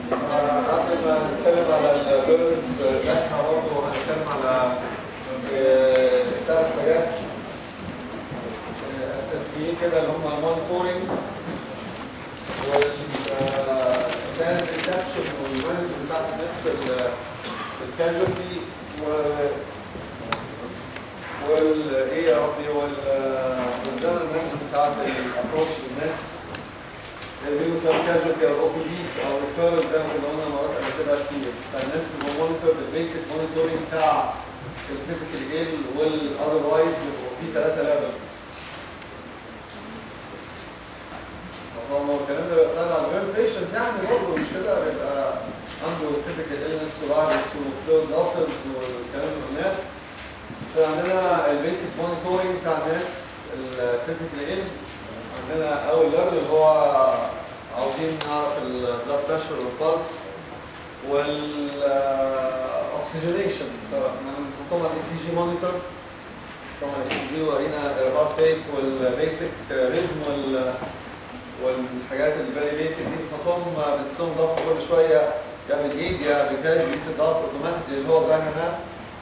قبل ما نتكلم على البيرنز احنا برضه هنتكلم على ثلاث حاجات آه، اساسيين كده اللي هم المونيتورنج والفاز ريسبشن والمانجمنت بتاعت الناس في ال- في الكاجوالتي و والايه يا ربي والجنرال مانجمنت بتاعت الابروتش للناس اللي سواء كاجوالتي او او بي ديز او ريفيرال زي ما كنا قلنا مرات قبل كده كتير فالناس اللي مونيتور البيسك مونيتورنج بتاع الفيزيكال ايل والاذروايز بيبقوا فيه ثلاثه ليفلز طبعا هو الكلام ده بيبقى على الريل بيشنت يعني برضه مش كده بيبقى عنده كريتيكال ايلنس ورايت وفلويد لاسز والكلام ده هناك فعندنا البيسك مونيتورنج بتاع الناس الكريتيكال ايل عندنا اول ليفل اللي هو عاوزين نعرف البلاد بريشر والبلس والاكسجينيشن بنحطهم على الاي سي جي مونيتور طبعا الاي سي جي ورينا الهارت ريت والبيسك ريتم وال والحاجات اللي فيري بيسك دي بنحطهم بنسلهم ضغط كل شويه يا بالايد يا بالجهاز بيقيس الضغط اوتوماتيكلي اللي هو دايناماب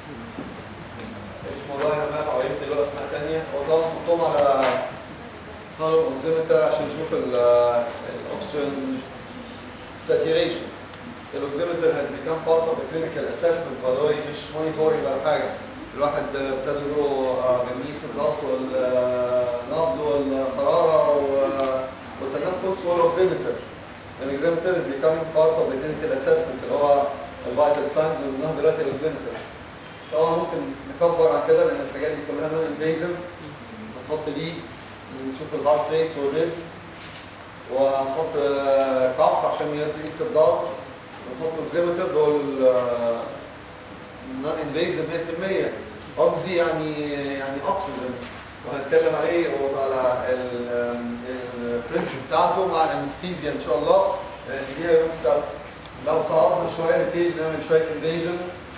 اسمه دايناماب او يمكن له اسماء ثانيه وطبعا نحطهم على هالو اوكسيمتر عشان نشوف الاكسجين ساتوريشن الاوكسيمتر has become part of the clinical assessment by the way مش monitoring ولا حاجه الواحد ابتدى له بنقيس الضغط والنبض والحراره و- والتنفس والاوكسيمتر الاوكسيمتر is becoming part of the clinical assessment اللي هو الفيتال ساينز اللي قلناها دلوقتي الاوكسيمتر طبعا ممكن نكبر عن كده لان الحاجات دي كلها نون انفيزيف نحط ليدز نشوف الهارت ريت والريت وهنحط آه، كف عشان يقيس الضغط ونحط اوكسيمتر دول نون انفيزيف 100% اوكسي يعني يعني اكسجين وهنتكلم عليه وعلى البرنسبل بتاعته مع الانستيزيا ان شاء الله لان دي يوم السبت لو صعدنا شويه نبتدي نعمل شويه انفيجن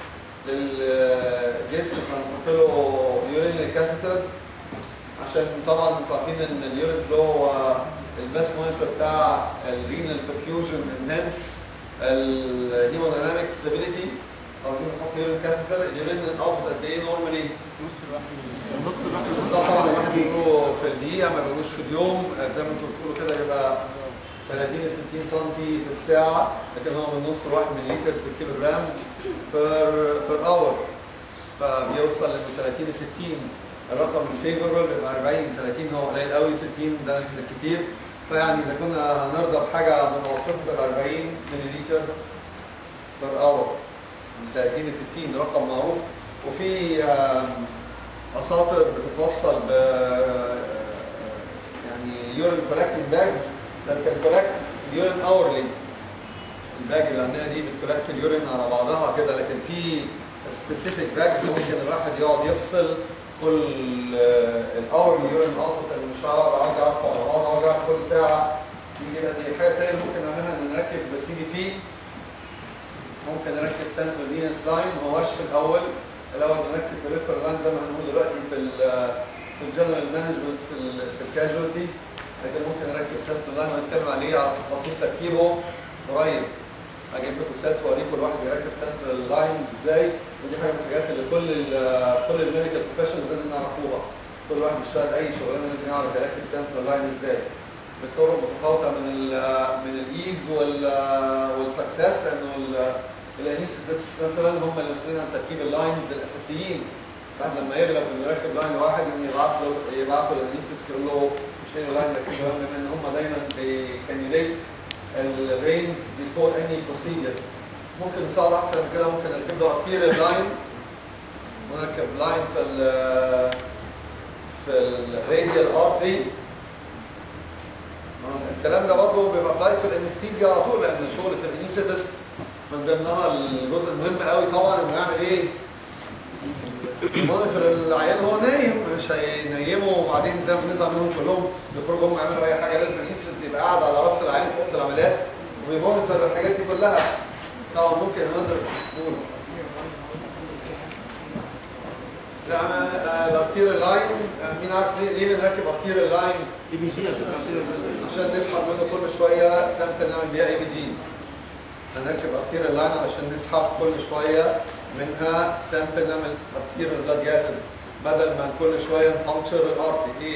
للجسم هنحط له يورينري كاثيتر عشان طبعا انتوا عارفين ان اليورين فلو هو الباس مونيتور بتاع الرينال perfusion انهانس الهيموديناميك ستابيليتي عاوزين نحط يورين كاثيتر اليورين اوتبوت قد ايه نورمالي نص الواحد بالظبط طبعا الواحد بيقولوا في الدقيقه ما بيقولوش في اليوم آه، زي ما انتوا بتقولوا كده يبقى 30 ل 60 سم في الساعه لكن هو من نص لواحد من لتر في الكيلو جرام بير بير اور فبيوصل من 30 ل 60 الرقم الفيفوربل بيبقى 40 30 هو قليل قوي 60 ده كتير فيعني اذا كنا هنرضى بحاجه متوسطه تبقى 40 مللي بير اور من 30 ل 60 رقم معروف وفي آم، اساطر بتتوصل ب يعني يورين كولكتنج باجز that can collect urine hourly الباج اللي عندنا دي بتكولكت اليورين على بعضها كده لكن في سبيسيفيك باجز ممكن الواحد يقعد يفصل كل الاور اليورين اوتبوت اللي مش عارف عايز اعرفه على بعض عايز اعرف كل ساعه يجي بقى دي حاجه تانيه ممكن نعملها ان نركب سي دي بي ممكن نركب سنترال فينس لاين ما هوش في الاول الاول بنركب بريفر لاين زي ما هنقول دلوقتي في ال في الجنرال مانجمنت في ال في الكاجوالتي لكن ممكن نركب سنترال لاين ونتكلم عليه على تفاصيل تركيبه قريب اجيب لكم سات واوريكم الواحد بيركب سنترال لاين ازاي ودي حاجه من الحاجات اللي كل ال كل الميديكال بروفيشنز لازم نعرفوها كل واحد بيشتغل اي شغلانه لازم يعرف يركب سنترال لاين ازاي بطرق متفاوته من ال من الايز وال والسكسس لانه الانيستيتس مثلا هم اللي مسؤولين عن تركيب اللاينز الاساسيين بعد لما يغلب انه يركب لاين واحد انه يبعت له يبعت له الانيستيتس يقول له مش هي لاين ركبه بما ان هم دايما بيكانيوليت الرينز بيفور اني بروسيجر ممكن نساعد اكتر من كده ممكن نركب له ارتيريال لاين ونركب لاين في ال في الراديال ارتري الكلام ده برضه بيبقى ابلاي في الانستيزيا على طول لان شغله الانستيست من ضمنها الجزء المهم قوي طبعا انه يعمل ايه؟ مونيتور العيان هو نايم مش هينيمه وبعدين زي ما بنزعل منهم كلهم يخرجوا هم يعملوا اي حاجه لازم الانستيست يبقى قاعد على راس العيان في اوضه العمليات ويمونيتور الحاجات دي كلها طبعا ممكن نقدر نقول لا انا الارتيريال لاين مين عارف ليه ليه بنركب ارتيريال لاين اي بي جي عشان عشان عشان نسحب منه كل شويه سامبل نعمل بيها اي بي جيز هنركب ارتيريال لاين علشان نسحب كل شويه منها سامبل نعمل ارتيريال بلاد جاسز بدل ما كل شويه نبنكشر الارتري ايه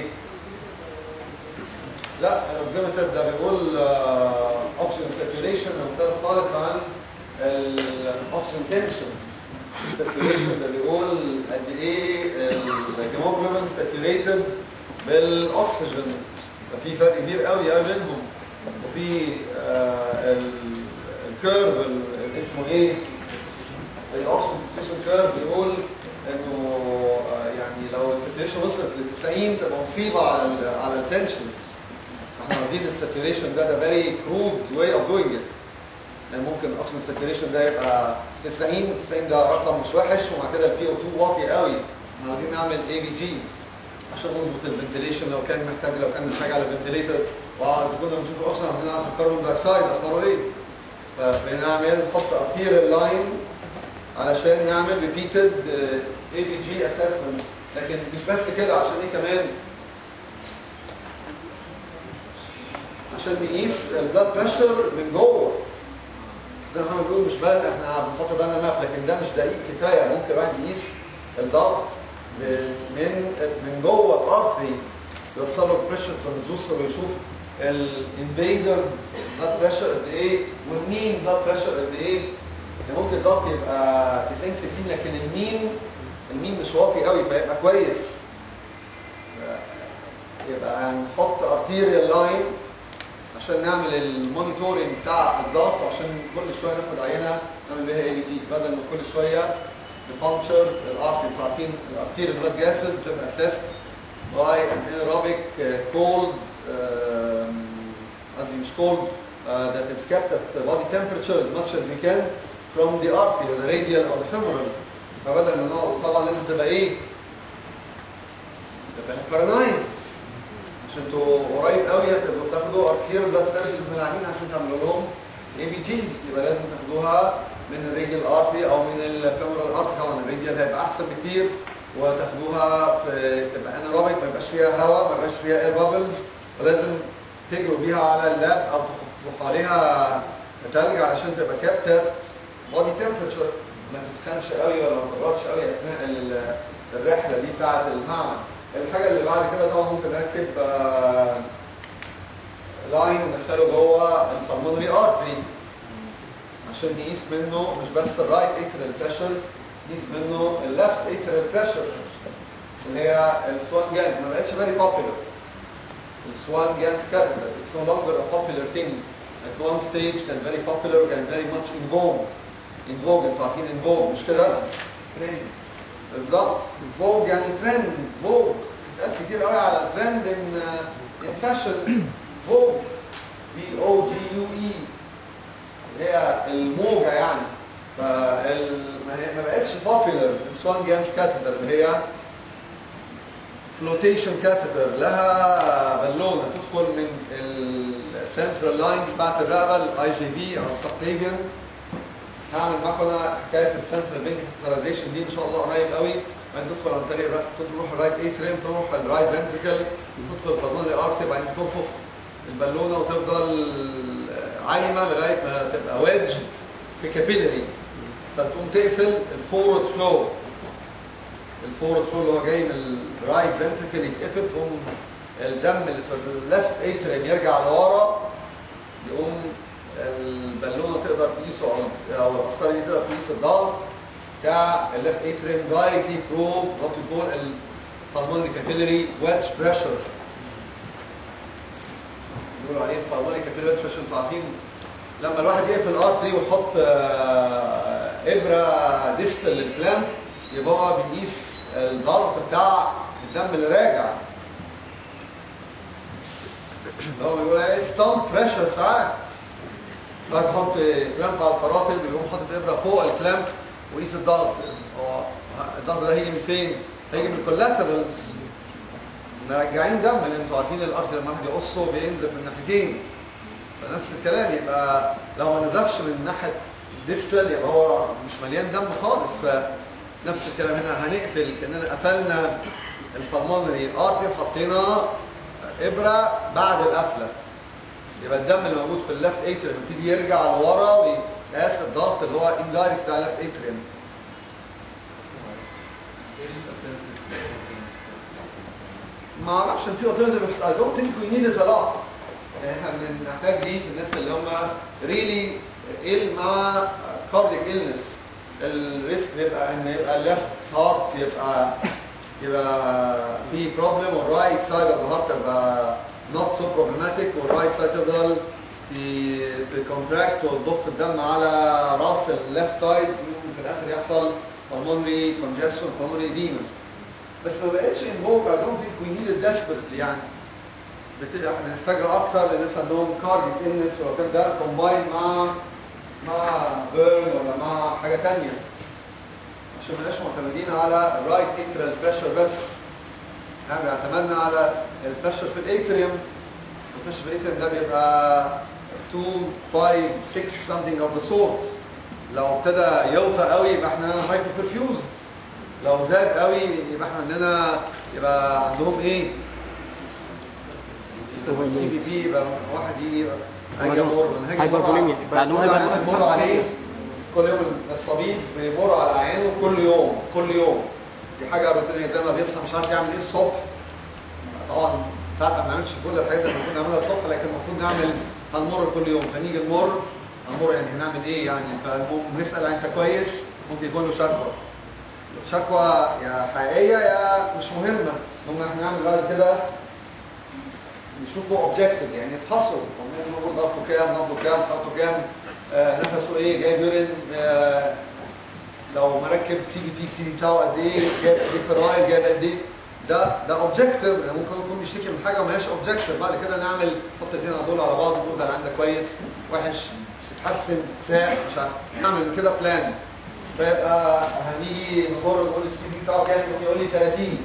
لا الاوكسيمتر ده بيقول اوكسجين ساتوريشن مختلف خالص عن الاوكسجين تنشن الساتوريشن ده بيقول قد ايه الهيموجلوبين ساتوريتد بالاكسجين ففي فرق كبير قوي قوي بينهم وفي آه، ال- الكيرف ال- اسمه ايه؟ الاوكسجين ساتوريشن كيرف بيقول انه آه، يعني لو الساتوريشن وصلت ل 90 تبقى مصيبه على ال على التنشن احنا عايزين الساتوريشن ده ده فيري كرود واي اوف دوينج ات يعني ممكن الاكسجين ساتوريشن ده يبقى 90 90 ده رقم مش وحش ومع كده البي او 2 واطي قوي احنا عايزين نعمل اي بي جيز عشان نظبط الفنتليشن لو كان محتاج لو كان محتاج على فنتليتر واذا كنا بنشوف الاكسجين عايزين نعرف الكربون دايوكسيد اخباره ايه فبنعمل نحط ارتيريال لاين علشان نعمل ريبيتد اي بي جي اسسمنت لكن مش بس كده عشان ايه كمان عشان نقيس البلاد بريشر من جوه زي ما احنا بنقول مش بقى احنا بنحط ده ماب لكن ده مش دقيق كفايه ممكن الواحد يقيس الضغط من من جوه الارتري يوصل له بريشر ترانزدوسر ويشوف الانفيزر بلاد بريشر قد ايه والمين بلاد بريشر قد ايه يعني ممكن الضغط يبقى 90 60 لكن المين المين مش واطي قوي فيبقى كويس يبقى هنحط ارتيريال لاين عشان نعمل المونيتورنج بتاع الضغط وعشان كل شويه ناخد عينه نعمل بيها اي جيز بدل ما كل شويه نبانشر الارتري انتوا عارفين الارتيريال بلاد جاسز بتبقى اسست باي ان انيروبيك كولد قصدي مش cold uh, that is kept at body temperature as much as we can from the artery or the radial or the femoral فبدل ما نقعد طبعا لازم تبقى ايه؟ تبقى paralyzed عشان انتوا قريب قوي هتبقوا تاخدوا اركير بلاد سيرفيس من العينين عشان تعملوا لهم اي بي جيز يبقى لازم تاخدوها من الريديال ارتري او من الفيمورال ارتري طبعا الريديال هيبقى احسن بكتير وتاخدوها في تبقى انيروبيك ما يبقاش فيها هواء ما يبقاش فيها اير بابلز ولازم تجروا بيها على اللاب او تحطوا عليها تلج علشان تبقى كابتت بودي تمبرتشر ما تسخنش قوي ولا ما تبردش قوي اثناء ال- الرحله دي بتاعه المعمل الحاجه اللي بعد كده طبعا ممكن نركب آه، لاين ندخله جوه البلمونري ارتري عشان نقيس منه مش بس الرايت اتريال بريشر نقيس منه الليفت اتريال بريشر اللي هي السوان جانز ما بقتش فيري popular السوان جانز catheter it's no longer a popular thing at one stage كان very popular كان very much in vogue in vogue انتوا عارفين in vogue مش كده؟ بالظبط فوج يعني ترند فوج اتقال كتير قوي على ترند ان ان فاشن فوج بي او جي يو اي اللي هي الموجه يعني فال ما هي ما بقتش بوبيلر السوان جانس كاتيتر اللي هي فلوتيشن كاتيتر لها بالونه تدخل من السنترال لاينز بتاعت الرقبه الاي جي بي او السبكليفيان هعمل معاكم انا حكايه السنترال بينك كاتيترايزيشن دي ان شاء الله قريب قوي بعدين تدخل عن طريق الر- تروح الرايت اتريم تروح الرايت فنتريكل تدخل البلمونري ارتري بعدين تنفخ البالونه وتفضل عايمه لغايه ما تبقى ويدجد في كابيلري فتقوم تقفل الفورورد فلو الفورورد فلو اللي هو جاي من الرايت فنتريكل يتقفل تقوم الدم اللي في الليفت اتريم يرجع لورا يقوم البالونه تقدر تقيسه او او القسطره دي تقدر تقيس الضغط كالليفت اتريم دايركتلي ثرو وات يو كول البالمونري كابيلري ويدج بريشر بيقولوا عليه البالمونري كابيلري ويدج بريشر انتوا عارفين لما الواحد يقفل الارتري ويحط آه، ابره ديستال للكلام يبقى هو بيقيس الضغط بتاع الدم اللي راجع هو بيقول ايه ستامب بريشر ساعات بعد تحط كلامب على القراتب يقوم حاطط ابره فوق الكلامب ويقيس الضغط هو الضغط ده هيجي من فين؟ هيجي من الكولاترالز مرجعين دم لان انتوا عارفين الارض لما الواحد يقصه بينزف من ناحيتين فنفس الكلام يبقى لو ما نزفش من ناحيه ديستال يبقى هو مش مليان دم خالص فنفس الكلام هنا هنقفل كاننا قفلنا البلمونري ارتري وحطينا ابره بعد القفله يبقى الدم اللي موجود في اللفت ايتر يبتدي يرجع لورا قاس الضغط اللي هو indirect بتاع left atrium ما اعرفش ان في alternative بس I don't think we need it a lot يعني احنا بنحتاج دي في الناس اللي هم really ill مع cardiac illness الريسك بيبقى ان يبقى الليفت هارت يبقى يبقى في بروبلم والرايت سايد اوف ذا هارت يبقى not so problematic والرايت سايد تفضل تكونتراكت وتضخ الدم على راس الليفت سايد في الاخر يحصل pulmonary congestion pulmonary edema بس ما بقتش ان فوج I don't think we need it desperately يعني بت- بنحتاجها اكتر للناس عندهم كارديك illness ولا كان ده كومباين مع مع بيرن ولا مع حاجه ثانيه عشان ما نبقاش معتمدين على الرايت اتريال بريشر بس احنا اعتمدنا على البريشر في الاتريوم البريشر في الاتريوم ده بيبقى 2 5 6 something of the sort لو ابتدى يوطى قوي يبقى احنا هايبر برفيوزد لو زاد قوي يبقى احنا عندنا يبقى عندهم ايه؟ السي بي في يبقى واحد يجي يبقى هاجي امر انا هاجي أمر على- هايبرفوليميا. بعدهم كل عيان هايبر- بيمر عليه كل يوم الطبيب بيمر على عيانه كل يوم كل يوم دي حاجه روتينيه زي ما بيصحى مش عارف يعمل ايه الصبح طبعا ساعات ما بنعملش كل الحاجات اللي المفروض نعملها الصبح لكن المفروض نعمل هنمر كل يوم فنيجي نمر هنمر يعني هنعمل ايه يعني فالمهم نسال انت كويس ممكن يكون له شكوى شكوى يا حقيقيه يا مش مهمه المهم احنا نعمل بعد كده نشوفه اوبجكتيف يعني يفحصوا نقول ضغطه كام نبضه كام خطه كام آه نفسه ايه جايب يورين آه لو مركب سي بي بي سي بتاعه قد ايه جايب قد ايه فرايل جايب قد ايه ده ده اوبجكتيف ممكن يكون بيشتكي من حاجه ما هياش اوبجكتيف بعد كده نعمل نحط الاثنين على دول على بعض نقول ده عندك كويس وحش اتحسن ساء مش عارف نعمل كده بلان فيبقى هنيجي نمر نقول السي بي بتاعه كام ممكن يقول لي 30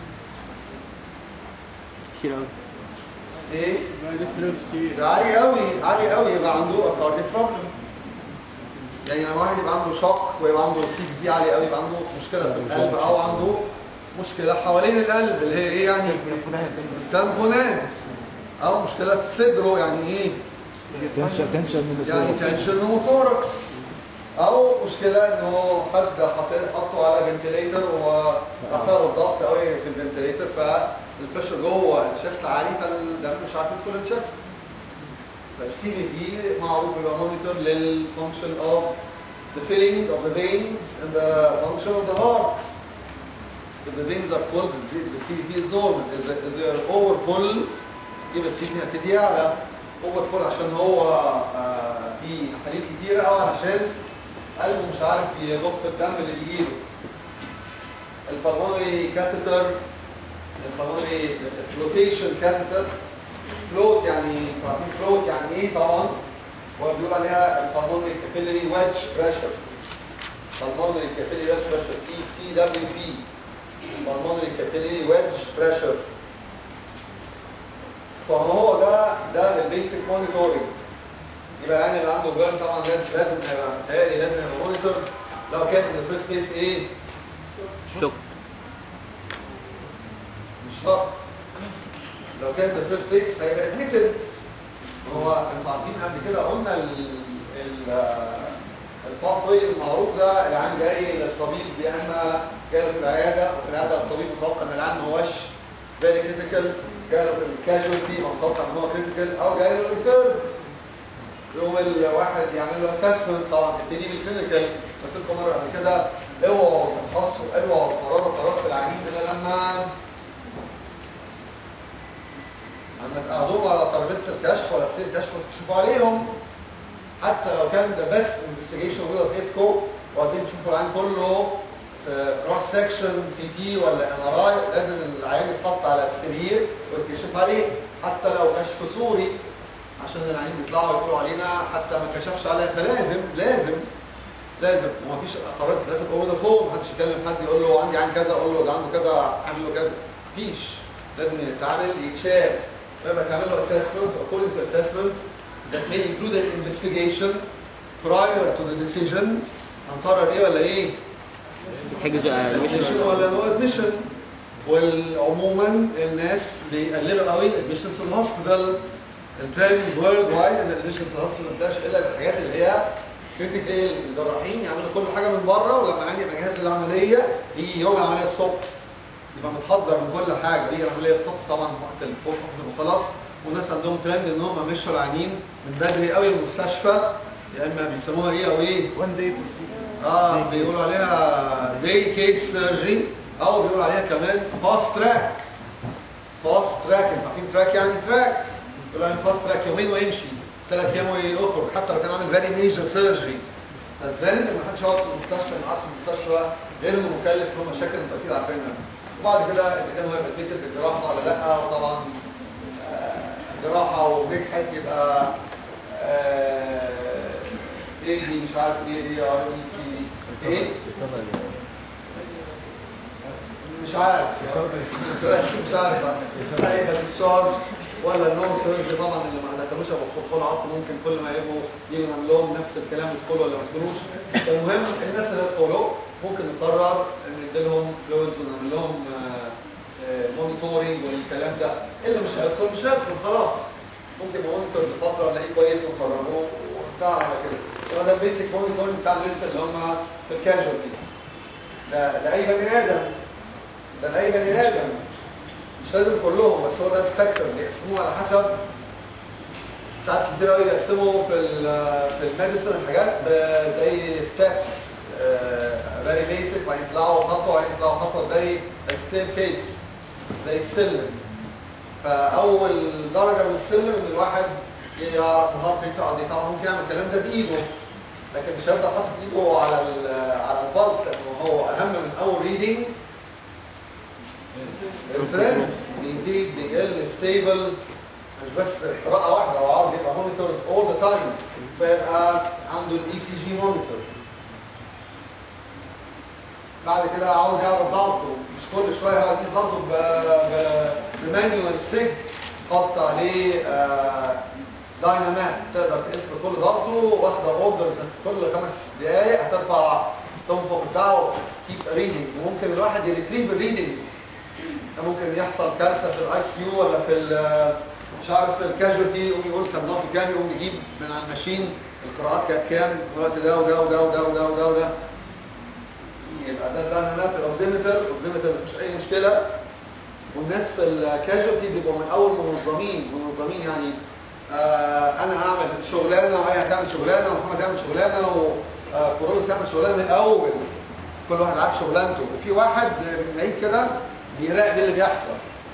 كتير قوي ايه ما ده فلوس كتير ده عالي قوي عالي قوي يبقى عنده كارديك بروبلم يعني لما واحد يبقى عنده شوك ويبقى عنده سي بي بي عالي قوي يبقى عنده مشكله في القلب او عنده مشكله حوالين القلب اللي هي ايه يعني تنبونات او مشكله في صدره يعني ايه تنشن تنشن من يعني تنشن نوموثوركس او مشكله انه حد حط- حطه على فنتليتر ورفع له الضغط قوي في الفنتليتر فالبريشر جوه الشيست عالي فالدم مش عارف يدخل الشيست فالسي بي بي معروف بيبقى مونيتور للفانكشن اوف the filling of the veins and the function of the heart. If the veins are full, the C- the CVP is normal. If they- if they are over full, يبقى السي بي هتبتدي يعلى. اوفر فول عشان هو آه، في محاليل كتيرة او علشان قلبه مش عارف يضخ الدم اللي بيجيله. البلمونري كاثيتر البلمونري فلوتيشن كاثيتر فلوت يعني عارفين فلوت يعني ايه طبعا هو بيقول عليها البلمونري كابيلري ويدج بريشر pulmonary capillary wedge pressure PCWP pulmonary capillary wedge pressure فهو ده ده البيسك مونيتورنج يبقى يعني اللي عنده بيرن طبعا لازم لازم هيبقى متهيألي لازم يبقى مونيتور لو كانت الفيرست كيس ايه شوك مش شرط لو كانت الفيرست كيس هيبقى ادميتد هو انتوا عارفين قبل كده قلنا ال ال الباثوي المعروف ده العيان جاي للطبيب يا اما جاي له في العياده وفي العياده الطبيب متوقع ان العيان ما هوش فيري كريتيكال جاي له في الكاجوالتي متوقع ان هو كريتيكال او جاي له ريفيرد يقوم الواحد يعمل له اسسمنت طبعا تبتدي بالكلينيكال قلت لكم مره قبل كده اوعوا تفحصوا اوعوا تقرروا قرار في العيانين الا لما لما تقعدوهم على ترابيزه الكشف ولا سرير الكشف وتكشفوا عليهم حتى لو كان ده بس انفستيجيشن موجوده في ايدكم وبعدين تشوفوا العين كله كروس سكشن سي تي ولا ام ار اي لازم العين يتحط على السرير ويتكشف عليه حتى لو كشف صوري عشان العين بيطلعوا يقولوا علينا حتى ما كشفش عليها فلازم لازم لازم ومفيش قرارات لازم اوفر ذا فون محدش يكلم حد يقول له عندي عين كذا اقول له ده عنده كذا اعمل له كذا مفيش لازم يتعامل يتشاف فيبقى تعمل له assessment according to assessment that may include an investigation prior to the decision هنقرر ايه ولا ايه؟ يتحجز admission ولا نو admission وعموما الناس بيقللوا قوي الادميشنز في الهوسبيتال الترند وورلد وايد ان الادميشنز في الهوسبيتال ما بتبقاش الا للحاجات اللي هي كريتيكال ايه الجراحين يعملوا كل حاجه من بره ولما عندي يبقى جاهز للعمليه يجي يوم العمليه الصبح يبقى متحضر من كل حاجه بيجي العمليه الصبح طبعا وقت الفسحه بتبقى خلاص والناس عندهم ترند ان هم مشوا العيانين من بدري قوي المستشفى يا اما بيسموها ايه او ايه وان داي اه بيقولوا عليها داي كيس سيرجري او بيقولوا عليها كمان فاست تراك فاست تراك انتوا عارفين تراك يعني تراك يقولوا عليها فاست تراك يومين ويمشي ثلاث ايام ويخرج حتى لو كان عامل فيري ميجر سيرجري فالترند ما حدش يقعد في المستشفى يقعد في المستشفى غير انه مكلف له مشاكل انتوا اكيد عارفينها وبعد كده اذا كان هو يبقى ادميتد بالجراحه ولا لا وطبعا آه، جراحه ونجحت يبقى آه، ايه دي مش عارف ايه دي ار اي سي دي ايه مش عارف مش عارف لا يبقى الشارج ولا النو سيرج طبعا اللي ما دخلوش ابو خطوه العقل ممكن كل ما يبقوا يجي نعمل لهم نفس الكلام يدخلوا ولا ما يدخلوش المهم الناس اللي يدخلوا ممكن نقرر ان ندي لهم فلويدز ونعمل لهم مونيتورنج والكلام ده اللي مش هيدخل مش هيدخل خلاص ممكن مونيتور لفتره نلاقيه كويس ونخرجوه وبتاع على كده هو ده البيسك مونيتورنج بتاع الناس اللي هم في الكاجوالتي ده لاي بني ادم ده لاي بني ادم مش لازم كلهم بس هو ده السبيكترم بيقسموه على حسب ساعات كتير قوي بيقسموا في ال في الميديسن الحاجات ب- زي ستيبس فيري بيسك وبعدين يطلعوا خطوه وبعدين يطلعوا خطوه زي ستير كيس زي السلم فاول درجه من السلم ان الواحد يعرف الهارت ريت بتاعه دي طبعا ممكن يعمل الكلام ده بايده لكن مش هيفضل حاطط ايده على ال- على البلس لانه هو اهم من اول ريدنج الترند بيزيد بيقل ستيبل مش بس قراءة واحدة هو عاوز يبقى مونيتور اول ذا تايم فيبقى عنده الاي سي جي مونيتور بعد كده عاوز يعرف ضغطه مش كل شوية هو يقيس ضغطه بمانيوال ستيك حط عليه آه، داينامات تقدر تقيس له كل ضغطه واخده اوردرز كل خمس دقائق هترفع تنفخ بتاعه كيب ريدنج وممكن الواحد يريتريف الريدنجز ده ممكن يحصل كارثه في الاي سي يو ولا في ال- مش عارف في الكاجوالتي يقوم يقول كان ضغط كام يقوم يجيب من على الماشين القراءات كانت كام الوقت ده وده وده وده وده وده وده يبقى ده ده انا في الاوزيمتر الاوزيمتر مفيش اي مشكله والناس في الكاجوالتي بيبقوا من اول منظمين منظمين يعني آه انا هعمل شغلانه وهي هتعمل شغلانه ومحمد هيعمل شغلانه وكورولوس هيعمل شغلانه من الاول كل واحد عارف شغلانته وفي واحد من بعيد كده بيراقب إيه اللي بيحصل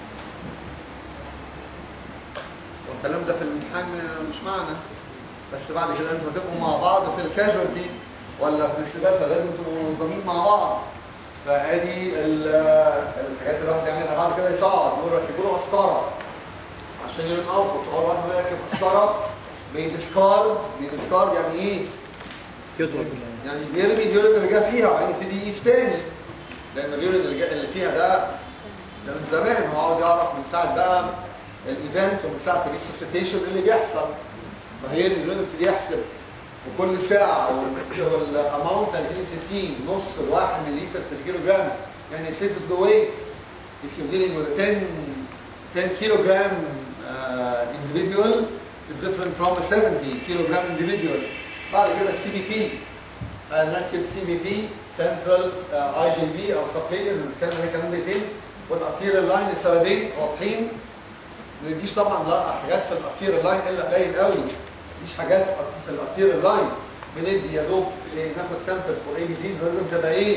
والكلام ده في الامتحان مش معنا بس بعد كده انتوا هتبقوا مع بعض في الكاجوالتي ولا في الاستقبال فلازم تبقوا منظمين مع بعض فادي ال- الحاجات اللي الواحد يعملها بعد كده يصعد يقول ركبوا له قسطره عشان يرن اوتبوت اول واحد ما يركب قسطره بيديسكارد بيديسكارد يعني ايه؟ يطلب يعني بيرمي اليورين اللي جه فيها وبعدين يبتدي يقيس تاني لان اليورين اللي, جا اللي فيها ده ده من زمان هو عاوز يعرف من ساعه بقى الايفنت ومن ساعه الريسسيتيشن اللي بيحصل فهي اليورين يبتدي يحسب وكل ساعه والاماونت 60 نص الواحد من لتر في الكيلو جرام يعني set the weight if you're dealing with a 10 10 kilogram uh, individual is different from a 70 kilogram individual بعد كده السي بي بي نركب سي بي بي سنترال اي جي بي او سبكلينير بنتكلم عليه كمان دقيقتين والارتيريال لاين لسببين واضحين ما نديش طبعا لا حاجات في الارتيريال لاين الا قليل قوي ما نديش حاجات في الارتيريال لاين بندي يا دوب إيه، ناخد سامبلز فور اي بي جيز لازم تبقى ايه؟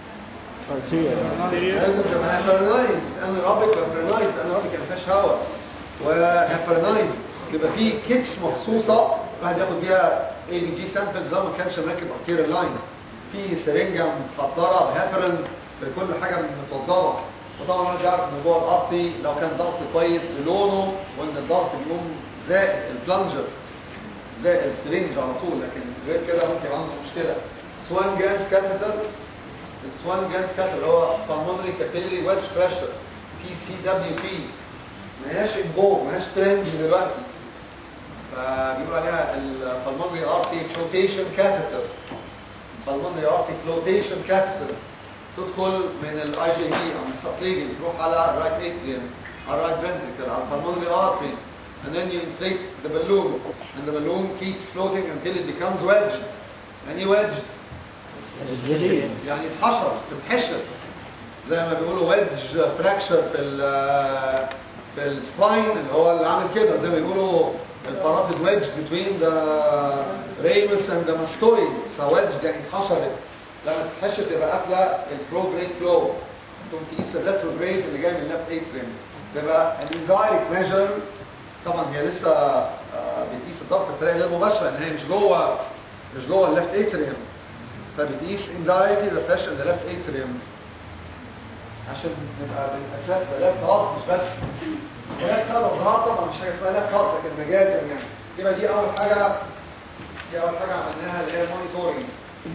لازم تبقى هيبرنايزد انيروبيك هيبرنايزد انيروبيك ما فيهاش هواء وهيبرنايزد يبقى في كيتس مخصوصه الواحد ياخد بيها اي بي جي سامبلز ده ما كانش مركب ارتيريال لاين في سرنجه متحضره بهيبرن بكل حاجه متوضبه وطبعا الواحد يعرف ان جوه الارتري لو كان ضغط كويس بلونه وان الضغط بيقوم زائد البلانجر زائد السرنج على طول لكن غير كده ممكن يبقى عنده مشكله سوان جانس كاثيتر السوان جانس كاثيتر اللي هو pulmonary capillary wedge pressure بي سي دبليو بي ما هياش انفور ما هياش ترند دلوقتي فبيقولوا عليها البلمونري ارتري فلوتيشن كاثيتر pulmonary artery flotation catheter تدخل من الاي جي بي او من السبليجن تروح على الرايت اتريوم على الرايت ventricle على pulmonary artery and then you inflate the balloon and the balloon keeps floating until it becomes wedged يعني ايه ويدج الفيجية يعني اتحشر تتحشر زي ما بيقولوا ويدج فراكشر في ال في السباين اللي هو اللي عامل كده زي ما بيقولوا الباراتيد ويدج بتوين ذا ريمس اند ذا ماستويد فويدج يعني اتحشرت لما تتحشر تبقى قافله البروجريد فلو تقوم تقيس الريتروجريد اللي جاي من الليفت اتريم تبقى الاندايركت ميجر طبعا هي لسه آه، بتقيس الضغط بطريقه غير مباشره ان هي مش جوه مش جوه الليفت اتريم فبتقيس indirectly the pressure in the left atrium عشان نبقى بالاساس ده left heart مش بس left side of the heart طبعا مش حاجه اسمها left heart لكن مجازا يعني يبقى دي اول حاجه دي اول حاجه عملناها اللي هي المونيتورنج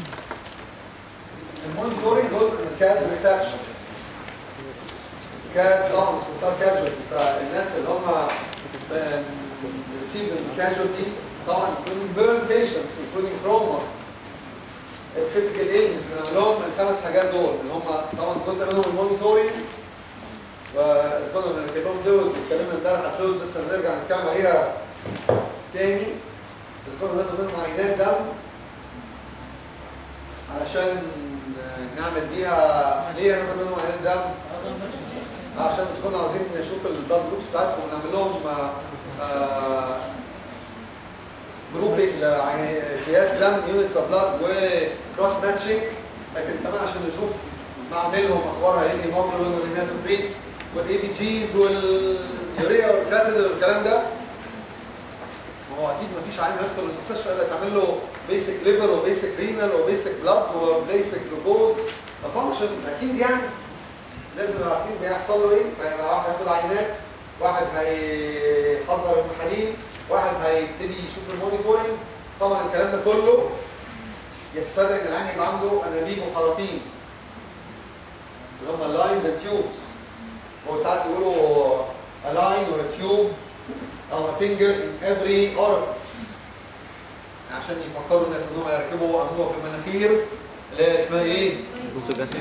المونيتورنج جزء من الكاز ريسبشن كاز طبعا استثار كاجوالتي فالناس اللي هم ريسيف الكاجوالتي طبعا including burn patients including trauma الكريتيكال ايلنس بنعمل لهم الخمس حاجات دول اللي هم طبعا جزء منهم المونيتورنج واذا كنا بنركب لهم فلويدز اتكلمنا امبارح على الفلويدز لسه هنرجع نتكلم عليها تاني اذا كنا بناخد منهم عينات دم علشان نعمل بيها ليه هناخد منهم عينات دم؟ عشان اذا كنا عاوزين نشوف البلاد جروبس بتاعتهم ونعمل لهم آه، جروبنج يعني قياس دم يونتس اوف بلاد وكروس ماتشنج لكن كمان عشان نشوف معاملهم اخبارها ايه الهيموجلوبين والهيماتوكريت والاي بي جيز واليوريا والكراتين والكلام ده ما هو اكيد ما فيش عين يدخل المستشفى الا تعمل له بيسك ليفر وبيسك رينال وبيسك بلاد وبيسك جلوكوز فانكشنز اكيد يعني لازم نبقى عارفين بيحصل له ايه فيبقى واحد هياخد عينات واحد هيحضر المحاليل واحد هيبتدي يشوف المونيتورنج طبعا الكلام ده كله يستدعي ان العين يبقى عنده انابيب وخراطيم اللي هم اللاينز اند تيوبس هو ساعات يقولوا a line or a tube او a finger in every orifice عشان يفكروا الناس ان هم يركبوا انبوبه في المناخير اللي هي اسمها ايه؟ نيزو جاس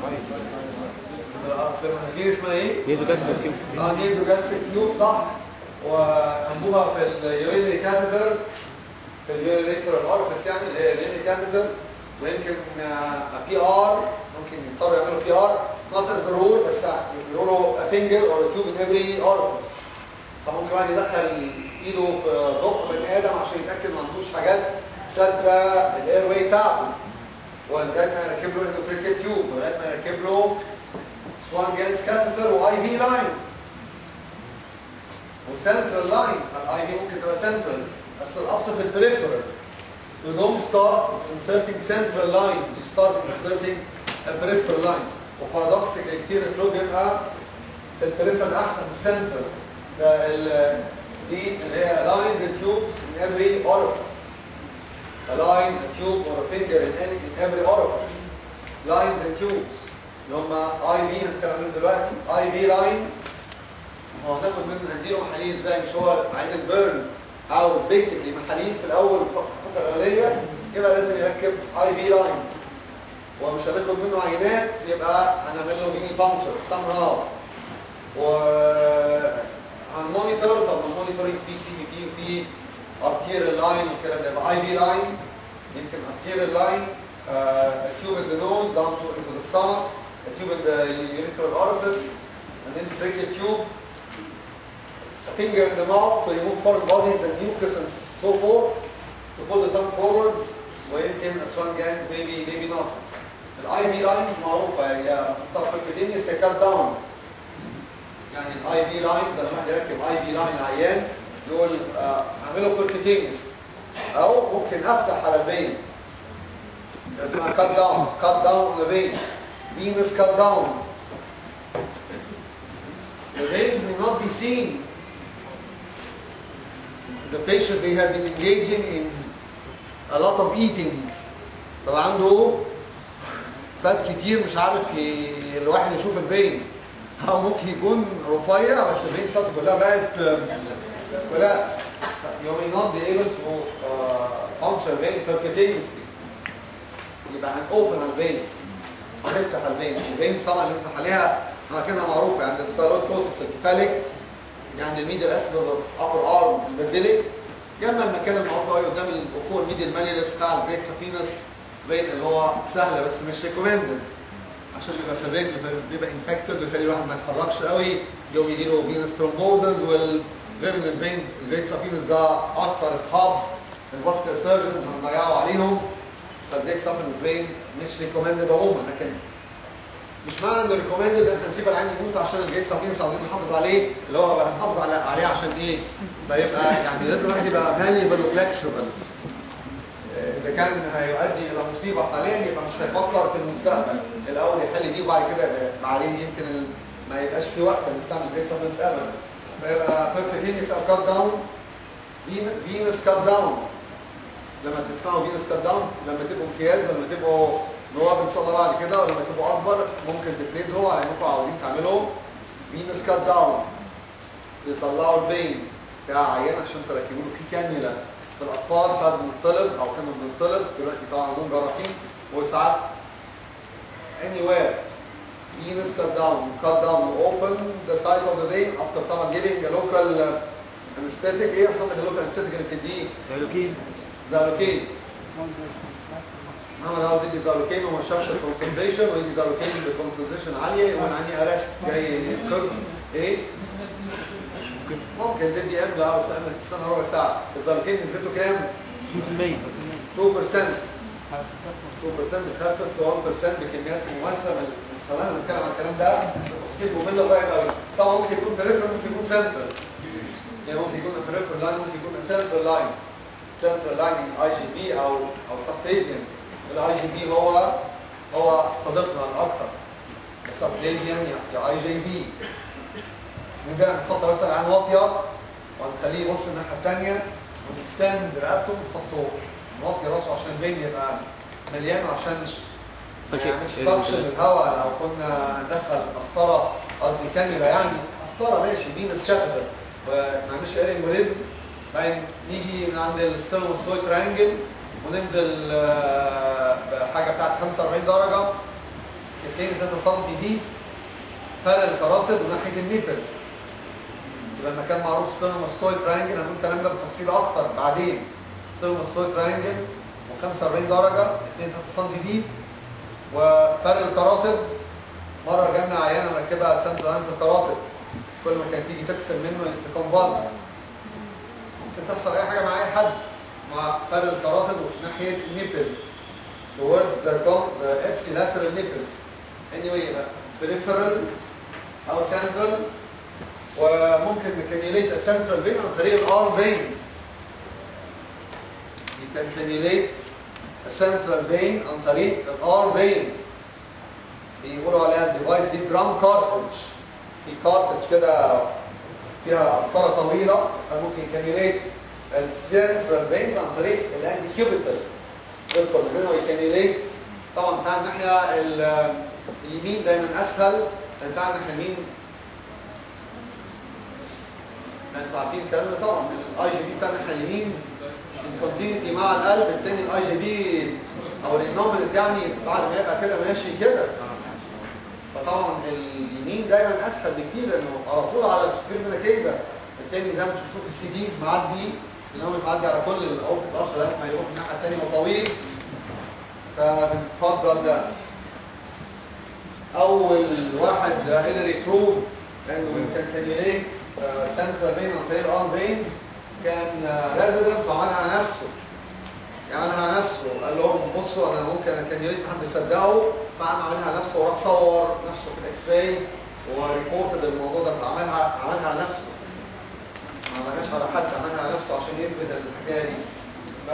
في المناخير اسمها ايه؟ نيزو جاس كيو اه نيزو جاستيك تيوب صح وانبوبه في اليورينري كاثيتر في اليوريتر اورفيس يعني اللي هي اليورينري كاثيتر ويمكن بي ار ممكن يضطروا يعملوا بي ار نوت از رول بس يقولوا a finger or a tube in every orifice فممكن واحد يدخل ايده في بق بني ادم عشان يتاكد ما عندوش حاجات سادة الاير واي بتاعته ولغايه ما يركب له اندوتريكال تيوب ولغايه ما يركب له سوان جانس كاثيتر واي في لاين وسنترال لاين الاي في ممكن تبقى سنترال بس الابسط البريفرال You don't start inserting central line, you start inserting a peripheral line. وبارادوكسيكلي كتير الفلو بيبقى البريفرال احسن من السنترال. فال- دي اللي هي lines and tubes in every orifice. A line, a tube, or a finger in, any, in every orifice. Lines and tubes. اللي هم اي في هنتكلم عنهم دلوقتي. اي في لاين هو هناخد منه هنديله محاليل ازاي مش هو عين البيرن عاوز بيسكلي محاليل في الاول الفتره الاوليه يبقى لازم يركب اي في لاين ومش هناخد منه عينات يبقى هنعمل له ميني بانكشر سام هاو و هنمونيتور طب المونيتورنج في سي بي بي وفي ارتيريال لاين والكلام ده يبقى اي في لاين يمكن arterial line uh, a tube in the nose down to into the stomach a tube in the urethral orifice and then tracheal tube a finger in the mouth to remove foreign bodies and mucus and so forth to pull the tongue forwards ويمكن a swan glands maybe maybe not الاي في لاينز معروفه هي محطوطه percutaneous هي cut down يعني الاي في لاينز لما واحد يركب اي في لاين عيان يقول آه، اعمله percutaneous او ممكن افتح على الفين اسمها cut down cut down on the vein venous cut down the veins may not be seen the patient may have been engaging in a lot of eating طبعا عنده فات كتير مش عارف ي... الواحد يشوف الفين او ممكن يكون رفيع بس الفين بتاعته كلها بقت كولابس you may not be able to uh, puncture vein percutaneously يبقى هنوبن الفين هنفتح الفين الفين طبعا اللي بنفتح عليها اماكنها معروفه عند السيروت بروسس الكفاليك يعني الميدل اسفل upper arm البازيليك جنب المكان المعطى قدام الافور ميديال ماليولس بتاع الجريت سافينس بين اللي هو سهله بس مش ريكومندد عشان بيبقى في الرجل بيبقى انفكتد ويخلي الواحد ما يتحركش قوي يوم يجي له فينس ترومبوزز والغير ان الفين الجريت سافينس ده اكتر اصحاب الفاسكولار سيرجنز هنضيعوا عليهم فالجريت سافينس فين مش ريكومندد عموما لكن مش معنى انه ريكومندد ان احنا نسيب العين يموت عشان الجريت سافينس عاوزين نحافظ عليه اللي هو بقى نحافظ على عليه عشان ايه؟ فيبقى يعني لازم الواحد يبقى مانيبل وفلكسبل اذا كان هيؤدي الى مصيبه حاليا يبقى مش هيفكر في المستقبل الاول يحل دي وبعد كده يبقى بعدين يمكن ال... ما يبقاش في وقت نستعمل جريت سافينس ابدا فيبقى بيربيكينيس او كات داون فينس كات داون لما تسمعوا فينس كات داون لما تبقوا امتياز لما تبقوا نواب ان شاء الله بعد كده ولما تبقوا اكبر ممكن تبتدوا على انكم عاوزين تعملوا فينس كات داون تطلعوا البين بتاع عيان عشان تركبوا له فيه كانيولا في الاطفال ساعات بنطلب او كانوا بنطلب دلوقتي طبعا عندهم جراحين وساعات anywhere venous cut down cut down open the site of the vein after طبعا giving a local uh, anesthetic ايه يا محمد اللوكال anesthetic اللي بتديه زالوكين زالوكين محمد عاوز يدي زالوكين وما شافش الكونسنتريشن ويدي زالوكين بكونسنتريشن عاليه يقوم عندي ارست جاي ينقذ ايه ممكن تدي ام لا بس ام تستنى ربع ساعه الزالوكين نسبته كام 2% 2% 2% بتخفف 1% بكميات مماثله من السلام بنتكلم عن الكلام ده تفصيل ممل قريب قوي طبعا ممكن يكون بريفر ممكن يكون سنترال يعني ممكن يكون بريفر لاين ممكن يكون سنترال لاين سنترال لاين اي جي بي او او سبتيبيان الاي جي بي هو هو صديقنا الاكثر السبتيبيان يا اي جي بي نبدا نحط مثلا عين واطيه وهنخليه يبص الناحيه الثانيه وتكستند رقبته ونحطه نوطي راسه عشان البين يبقى مليان وعشان ما فشي- يعملش سكشن للهواء لو كنا ندخل قسطره قصدي كانيولا يعني قسطره ماشي فينس كاتيتر وما نعملش اريموريزم بعدين نيجي من عند السيلوستويد ترانجل وننزل آه، بحاجه بتاعت 45 درجه 2 3 سم دي فرق الكراتب وناحيه النيبل يبقى المكان معروف سيلوستويد ترانجل هنقول الكلام ده بالتفصيل اكتر بعدين سيلوستويد ترانجل و45 درجه 2 3 سم دي وفرق الكراتب مره جالنا عيانه مركبه سنترال لاين في الكراتب كل ما كانت تيجي تكسر منه تكونفالس ممكن تحصل اي حاجه مع اي حد مع فرق الكراتب وفي ناحيه النيبل towards the, con- the ipsilateral nipple anyway يبقى peripheral او central وممكن نكانيوليت central vein عن طريق الارم veins you can cannulate a central vein عن طريق الار vein بيقولوا عليها الديفايس دي درام كارتريدج في كارتريدج كده فيها قسطره طويله فممكن كانيوليت السنترال فينز عن طريق الانتي كيوبيتال يدخل من هنا ويكانيوليت طبعا بتاع الناحيه ال- اليمين دايما اسهل لان بتاع الناحيه اليمين انتوا عارفين الكلام ده طبعا الاي جي بي بتاع الناحيه اليمين الكونتينيتي مع القلب التاني الاي جي بي او الانومنت يعني بعد ما يبقى كده ماشي كده فطبعا اليمين دايما اسهل بكتير لانه على طول على السكرين مناكيبه التاني زي ما شفتوه في السي ديز معدي الانومنت معدي على كل الاوبتيك ارش لغايه ما يروح الناحيه التانيه وطويل فبنفضل ده اول واحد قدر يبروف انه كان كانيوليت سنترال فين عن طريق الارم فينز كان ريزيدنت وعملها على نفسه يعملها على نفسه قال لهم بصوا انا ممكن كانيوليت محد يصدقه فقام عملها على نفسه وراح صور نفسه في الاكس راي وريبورتد الموضوع ده عملها عملها على نفسه ما عملهاش على حد عملها على نفسه عشان يثبت الحكايه دي ف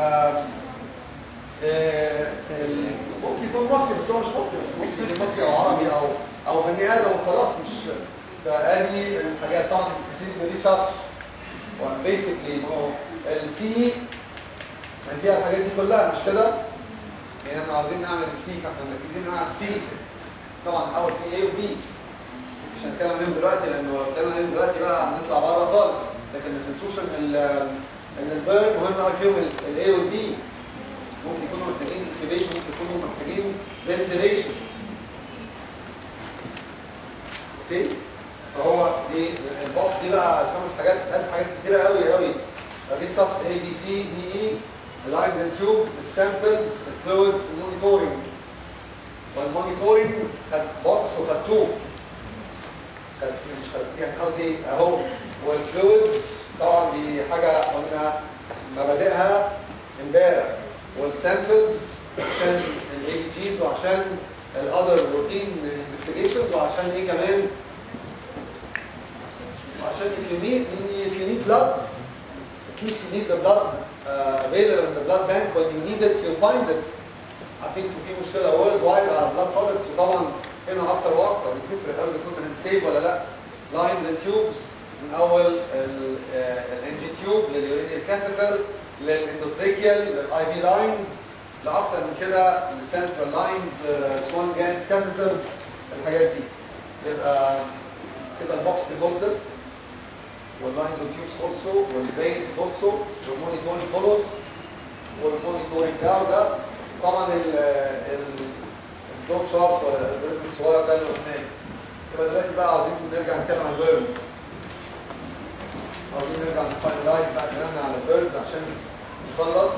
آه، ال- ممكن يكون مصري بس هو مش مصري بس ممكن يكون مصري او عربي او او بني ادم وخلاص مش فقال لي الحاجات طبعا بتبتدي بدي ساس وبيسكلي هو السي كان فيها الحاجات دي كلها مش كده؟ يعني احنا عاوزين نعمل السي فاحنا مركزين على السي طبعا الاول في اي وبي مش هنتكلم عليهم دلوقتي لانه لو اتكلمنا عليهم دلوقتي بقى هنطلع بره خالص لكن ما تنسوش ان ال ان البيرن مهم قوي فيهم الاي والبي ممكن يكونوا محتاجين انكيبيشن ممكن يكونوا محتاجين فنتيليشن اوكي فهو دي البوكس دي بقى خمس حاجات قد حاجات كتيره قوي قوي الريس SAS A B C D E اللاينز اند تيوبز السامبلز الفلويدز المونيتورنج والمونيتورنج خد بوكس وخد توب خد مش خد يعني قصدي اهو والفلويدز طبعا دي حاجه قلنا مبادئها امبارح والسامبلز عشان الاي بي جيز وعشان الاذر روتين انفستيجيشنز وعشان ايه كمان عشان if you need if you need blood in case you need the blood uh, available in the blood bank when you need it you find it عارفين انتوا في مشكله وورلد وايد على blood products وطبعا هنا اكتر واكتر بتفرق قوي اذا كنت هنسيف ولا لا لاينز اند تيوبز من اول الان جي تيوب لليورينيال كاثيتر للاندوتريكيال للاي في لاينز لاكتر من كده للسنترال لاينز لسوان جانز كاثيترز الحاجات دي يبقى كده البوكس ديبوزيت واللاينز والتيوبس اولسو والبينز اولسو والمونيتورنج فولوز والمونيتورنج ده وده طبعا ال ال الفلوت شارت ولا الالجوريثم الصغير ده اللي قلناه يبقى دلوقتي بقى عايزين نرجع نتكلم عن البيرنز عايزين نرجع نفاينلايز بقى كلامنا عن البيرنز عشان نخلص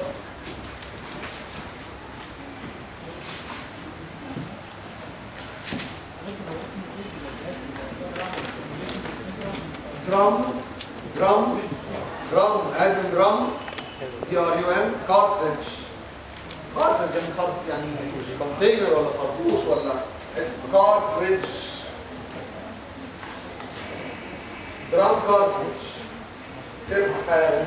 درام درام درام as in drum D R U M cartridge cartridge يعني خر... يعني كونتينر ولا خرطوش ولا اسم cartridge درام cartridge تربح حاجة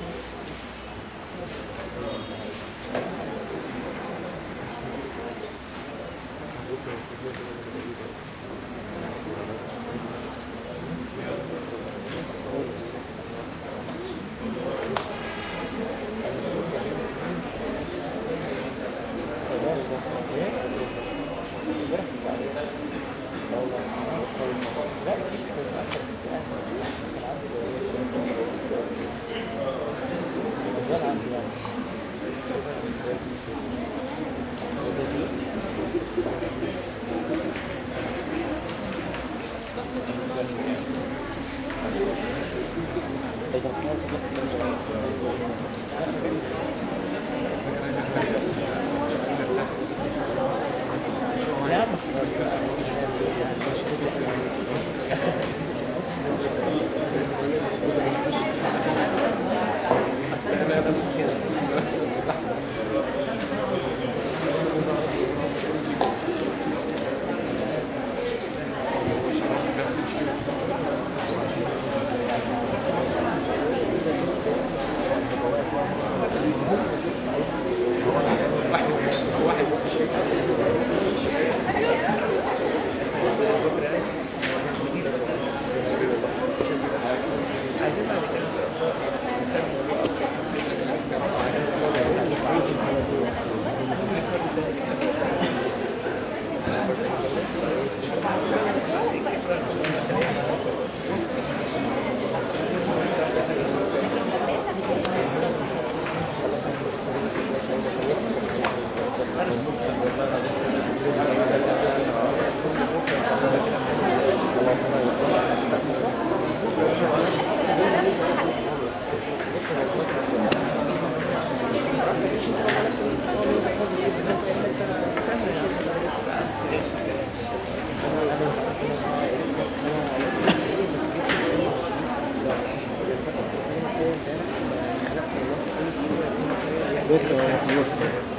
لسه خلصت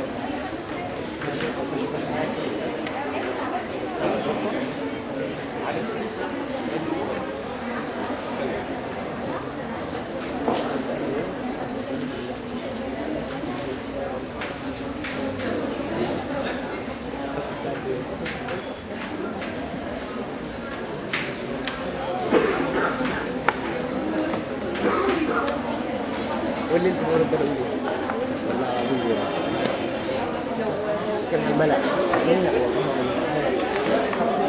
قول لي انت بقول ربنا يقول والله العظيم كان الملأ ملأ والله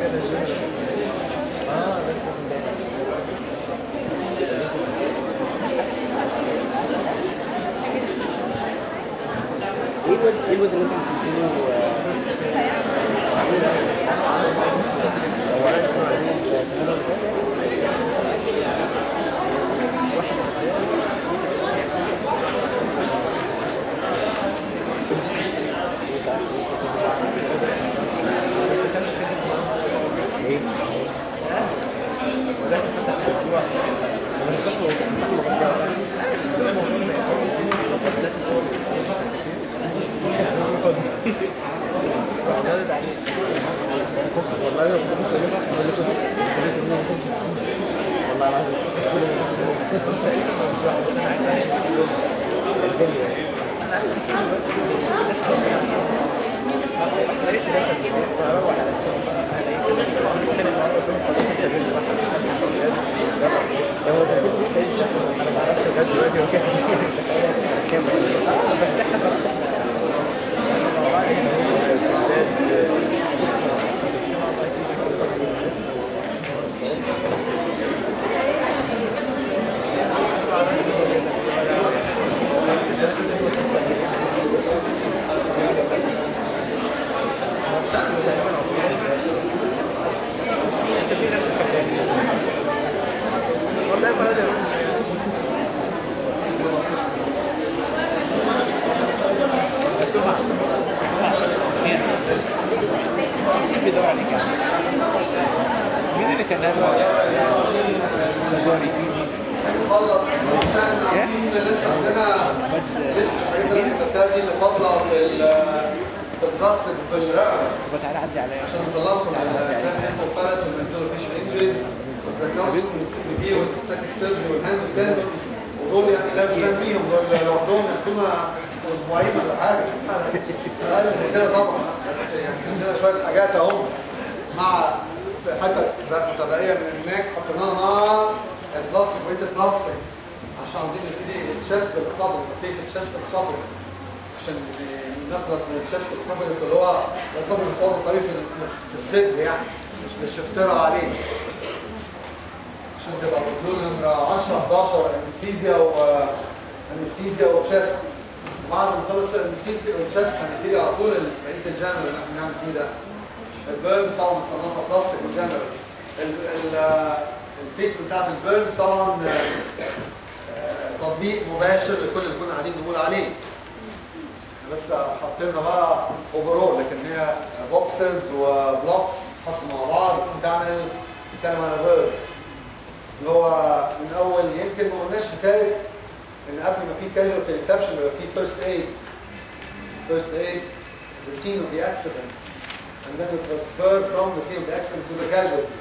ايه الواد ايه الواد اللي انت بتقوله والله العظيم بس احنا خلاص والله فلا ده سمع سمع مين؟ مين بيدور عليك يعني؟ مين اللي كان قال خلص عشان عاملين لسه عندنا لسه الحاجات اللي انت كتبتها دي اللي فاضله في ال- في الراس في الرقبه تعالى عدي عليا عشان نخلصهم الكلام انتوا وفلت والمنزل فيش انجريز والديagnosis والسي بي بي والستاتيك سيرجري والهاند تندنز ودول يعني لا نسميهم دول لوحدهم ياخدونا اسبوعين ولا حاجه اقل من كده طبعا بس يعني عندنا شويه حاجات اهم مع حتى متبقيه من هناك حطيناها مع البلاستيك بقيه البلاستيك عشان عايزين نبتدي الشست الاصابه نبتدي الشست اسوفجس عشان نخلص من الشست اسوفجس اللي هو الاسوفجس هو طريق في في الصدر يعني مش بالشفترة عليه عشان تبقى بذلول نمرة 10 11 انستيزيا و انستيزيا وتشست وبعد ما نخلص الانستيزيا والتشست هنبتدي على طول بقيه الجانر اللي احنا بنعمل فيه ده البيرنز طبعا مصنفه بلاستيك وجانر التريتمنت بتاعت البيرنز طبعا آه، آه، تطبيق مباشر لكل اللي كنا قاعدين نقول عليه بس حاطين بقى اوفرول لكن هي بوكسز وبلوكس تحط مع بعض تعمل تتكلم على فيرب اللي هو من اول يمكن ما قلناش حكايه ان قبل ما في كاجوالتي ريسبشن يبقى في فيرست ايد فيرست ايد the scene of the accident and then it was transferred from the scene of the accident to the casualty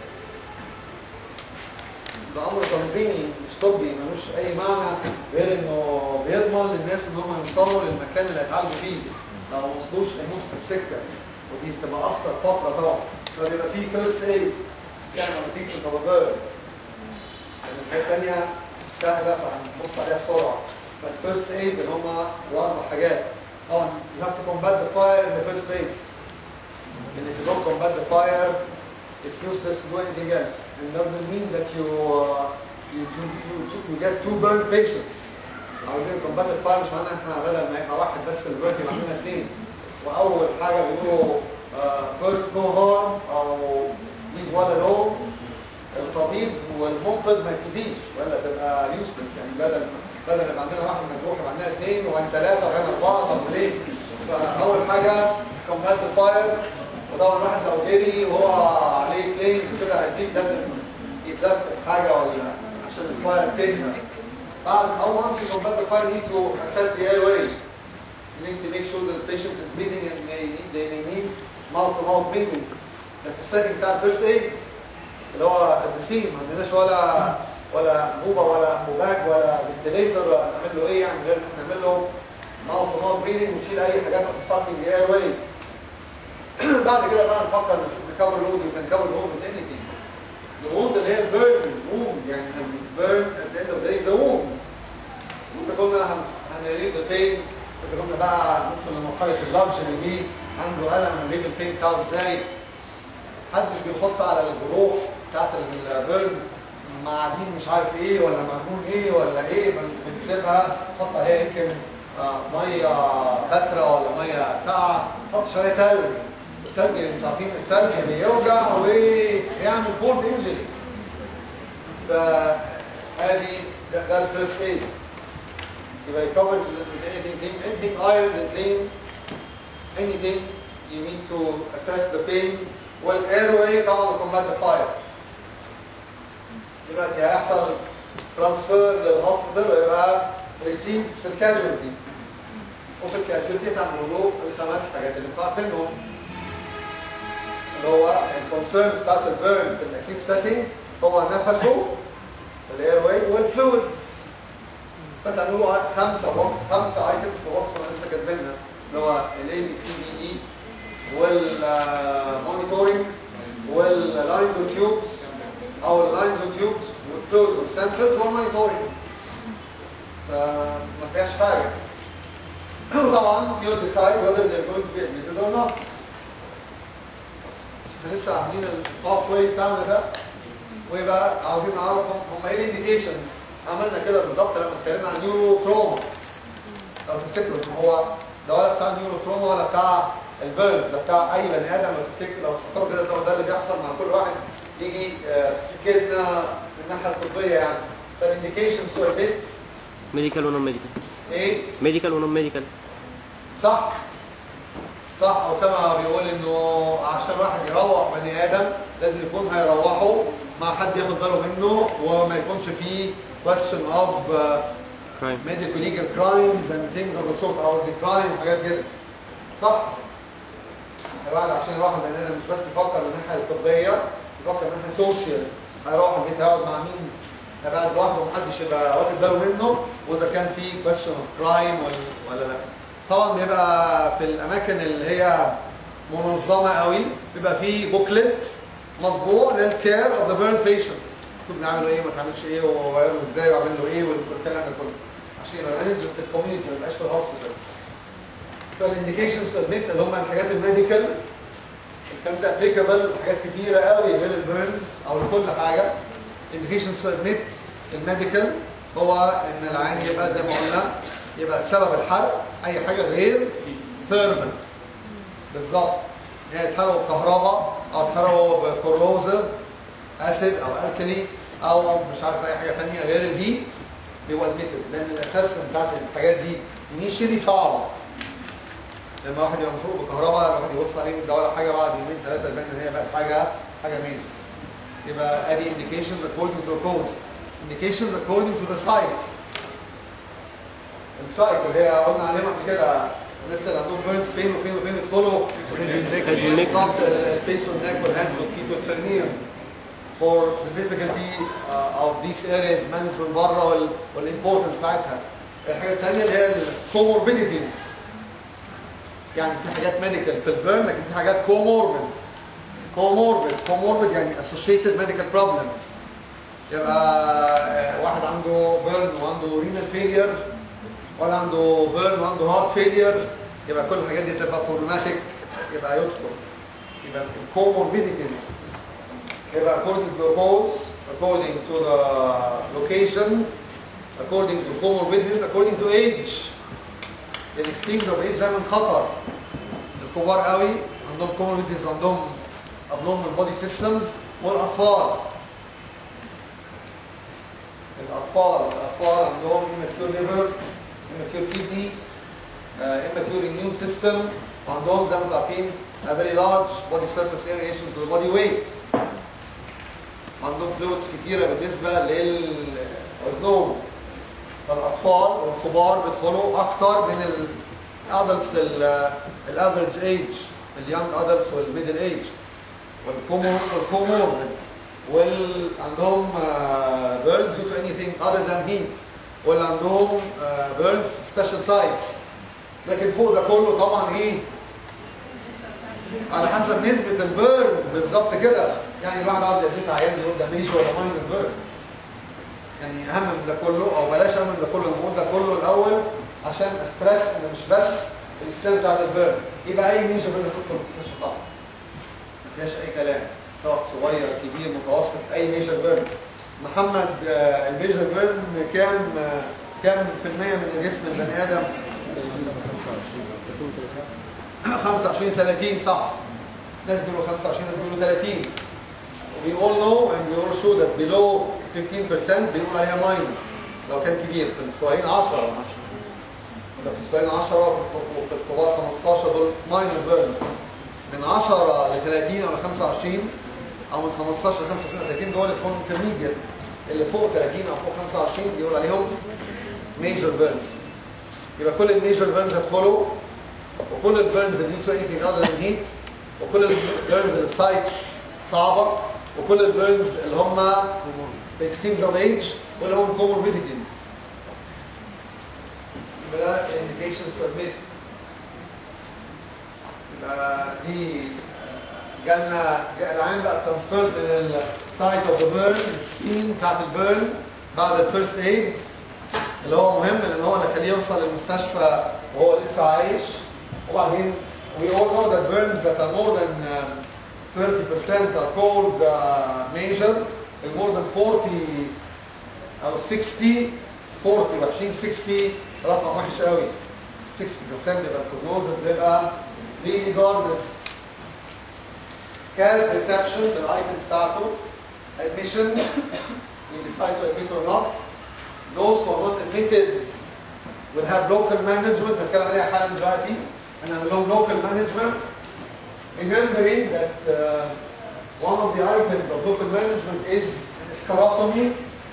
ده امر تنظيمي مش طبي ملوش اي معنى غير انه بيضمن للناس ان هم يوصلوا للمكان اللي هيتعالجوا فيه لو ما وصلوش هيموتوا في السكه ودي بتبقى اخطر فتره طبعا فبيبقى في فيرست ايد يعني لما تيجي تتوبر الحاجه الثانيه سهله فهنبص عليها بسرعه فالفيرست ايد اللي هم الاربع حاجات طبعا you have to combat the fire in the first place and if you don't combat the fire it's useless to do anything else. And it doesn't mean that you, uh, you, you, you, you get two burned patients. عاوزين combat the fire مش معناها احنا بدل ما يبقى واحد بس دلوقتي يبقى عندنا اثنين. واول حاجه بيقولوا uh, first no harm او leave ولا لو الطبيب والمنقذ ما يتأذيش ولا تبقى يوسلس يعني بدل بدل ما يبقى عندنا واحد مجروح يبقى عندنا اثنين وبعدين ثلاثه وبعدين اربعه طب ليه؟ فاول حاجه combat the fire وطبعا الواحد لو جري وهو عليه كلين كده هيزيد لازم يتلف في حاجه ولا عشان الفاير تهدى بعد او once you combat the fire you need to assess the airway you need to make sure that the patient is breathing and may need, they may need mouth to mouth breathing ده في السيتنج بتاع الفيرست ايد اللي هو الدسيم ما عندناش ولا ولا انبوبه ولا انبوباك ولا فنتليتر ولا نعمل له ايه يعني غير ان احنا نعمل له ماوث تو ماوث بريدنج ونشيل اي حاجات هتستقي الاير واي بعد كده بقى نفكر نكفر الوند يمكن نكفر الوند with anything الوند اللي هي البيرن ووند يعني البيرن at the end of the day is a wound واذا كنا هن- هنريد البين اذا كنا بقى ندخل لمرحله اللانشري دي عنده الم هنريد البين بتاعه ازاي محدش بيحط على الجروح بتاعت البيرن معادين مش عارف ايه ولا معجون ايه ولا ايه بن- بنسيبها نحط عليها يمكن آه، ميه فتره ولا ميه ساقعه نحط شويه تلج التلج انتوا عارفين التلج بيوجع ويعمل كولد انجري فادي ده, ده الفيرست ايد يبقى يكفر anything anything iron and clean anything you need to assess the pain والايروي طبعا combat the fire دلوقتي هيحصل ترانسفير للهوسبيتال ويبقى ريسيف في الكاجوالتي وفي الكاجوالتي تعملوا له الخمس حاجات اللي انتوا عارفينهم اللي هو الكونسيرنز بتاعت البيرن في الاكيد سيتنج هو نفسه الاير واي والفلويدز فتعملوا له خمسه بوكس خمسه ايتمز في بوكس انا لسه كاتبينها اللي هو الاي بي سي بي اي والمونيتورنج واللاينز والتيوبس او اللاينز والتيوبس والفلويدز والسامبلز والمونيتورنج فما فيهاش حاجه وطبعا you'll decide whether they're going to be admitted or not احنا لسه عاملين الباث واي بتاعنا ده ويبقى عاوزين نعرف هم هم ايه الانديكيشنز عملنا كده بالظبط لما اتكلمنا عن نيورو تروما لو تفتكروا ان هو ده ولا بتاع نيورو تروما ولا بتاع البيرنز ده بتاع اي بني ادم لو تفتكر لو تفكروا كده ده, ده اللي بيحصل مع كل واحد يجي آه، في سكتنا من الناحيه الطبيه يعني فالانديكيشنز تو ادميت ميديكال ونون ميديكال ايه ميديكال ونون ميديكال صح صح اسامه بيقول انه عشان واحد يروح بني ادم لازم يكون هيروحه مع حد ياخد باله منه وما يكونش فيه question of uh, كرايم medical legal crimes and things of the sort قصدي crime وحاجات كده صح؟ الواحد عشان يروح البني ادم مش بس يفكر من الناحيه الطبيه يفكر من الناحيه سوشيال هيروح البيت هيقعد مع مين؟ هيبقى قاعد لوحده ومحدش يبقى واخد باله منه واذا كان في question of crime ولا, ولا لا. طبعا بيبقى في الاماكن اللي هي منظمه قوي بيبقى في بوكلت مطبوع للكير اوف ذا بيرن بيشنت المفروض نعمل ايه وما تعملش ايه وغيره ازاي واعمل له ايه والكلام ده كله عشان يبقى مانجد في الكوميونتي ما يبقاش في الهوسبيتال فالانديكيشنز ادميت اللي هم الحاجات الميديكال الكلام ده ابليكابل حاجات كتيره قوي غير البيرنز او لكل حاجه انديكيشنز ادميت الميديكال هو ان العين يبقى زي ما قلنا يبقى سبب الحرق اي حاجه غير ثيرمال بالظبط يعني اتحرقوا بكهرباء او اتحرقوا بكوروزيف اسيد او الكلي او مش عارف اي حاجه ثانيه غير الهيت بيبقى ادميتد لان الاساس بتاعت الحاجات دي انيشلي صعبه لما واحد يبقى محروق بكهرباء الواحد يبص عليه من ده ولا حاجه بعد يومين ثلاثه يبان ان هي بقت حاجه حاجه مين يبقى ادي indications according to the cause indications according to the site السايت اللي هي قلنا عليها قبل كده الناس اللي عندهم بيرنز فين وفين وفين يدخلوا بالظبط الفيس والنك والهاندز والفيت والبرنيوم for the difficulty uh, of these areas managed من بره وال والimportance بتاعتها الحاجه الثانيه اللي هي الكوموربيديتيز يعني في حاجات ميديكال في البيرن لكن في حاجات كوموربيد كوموربيد كوموربيد يعني associated medical problems يبقى آه، واحد عنده بيرن وعنده رينال فيلير ولا عنده بيرن وعنده هارت فيلير يبقى كل الحاجات دي تبقى بروبلماتيك يبقى يدخل يبقى الكوموربيديتيز يبقى according to the cause according to the location according to comorbidities according to age الاكستريمز اوف ايج دايما خطر الكبار قوي عندهم comorbidities عندهم abnormal body systems والاطفال الاطفال الاطفال عندهم immature liver immature kidney uh, immature immune system وعندهم زي ما انتم عارفين a very large body surface area in relation to the body weight عندهم فلويدز كتيره بالنسبه للوزنهم فالاطفال والكبار بيدخلوا اكتر من الادلتس الافريج ايج اليونج ادلتس والميدل ايج والكوموربيد وال عندهم بيرنز due to anything other than heat واللي عندهم بيرنز في سبيشال سايتس لكن فوق ده كله طبعا ايه على حسب نسبة البيرن بالظبط كده يعني الواحد عاوز يديت عيان يقول ده ميجر ولا ماينر بيرن يعني اهم من ده كله او بلاش اهم من ده كله نقول ده كله الاول عشان استرس ان مش بس الاجسام بتاعت البيرن يبقى اي ميجر بيرن تدخل المستشفى طبعا فيهاش اي كلام سواء صغير كبير متوسط اي ميجر بيرن محمد آه، الميجر بيرن كام آه، كام في المية من الجسم البني ادم 25 30 صح ناس بيقولوا 25 ناس بيقولوا 30 we all know and we all show that below 15% بنقول عليها ماين لو كان كبير في الصغيرين 10 ده في الصغيرين 10 وفي الكبار 15 دول ماينر بيرنز من 10 ل 30 او ل 25 او من 15 ل 25 ل 30 دول اسمهم انترميديت اللي فوق 30 او فوق 25 بيقول عليهم ميجر بيرنز يبقى كل الميجر بيرنز هتفولو وكل البيرنز اللي دي تو anything other than heat وكل البيرنز اللي في سايتس صعبه وكل البيرنز اللي هم اكستريمز اوف ايج واللي هم كوموربيديتيز يبقى ده indications to admit يبقى دي جالنا جا- العين بقى ترانسفيرد من السايت اوف ذا بيرن السين بتاعت البيرن بعد الفيرست ايد اللي هو مهم لان هو اللي خليه يوصل للمستشفى وهو لسه عايش وبعدين we all know that burns that are more than um, 30% are called uh, major and more than 40 او 60 40 وحشين 60 رقم وحش قوي 60% بيبقى البروجنوزس بيبقى regarded كاز ريسبشن بالايتمز بتاعته admission we decide to admit or not those who are not admitted will have local management هنتكلم عليها حالا دلوقتي هنعمل لهم local management remembering that uh, one of the items of local management is sclerotomy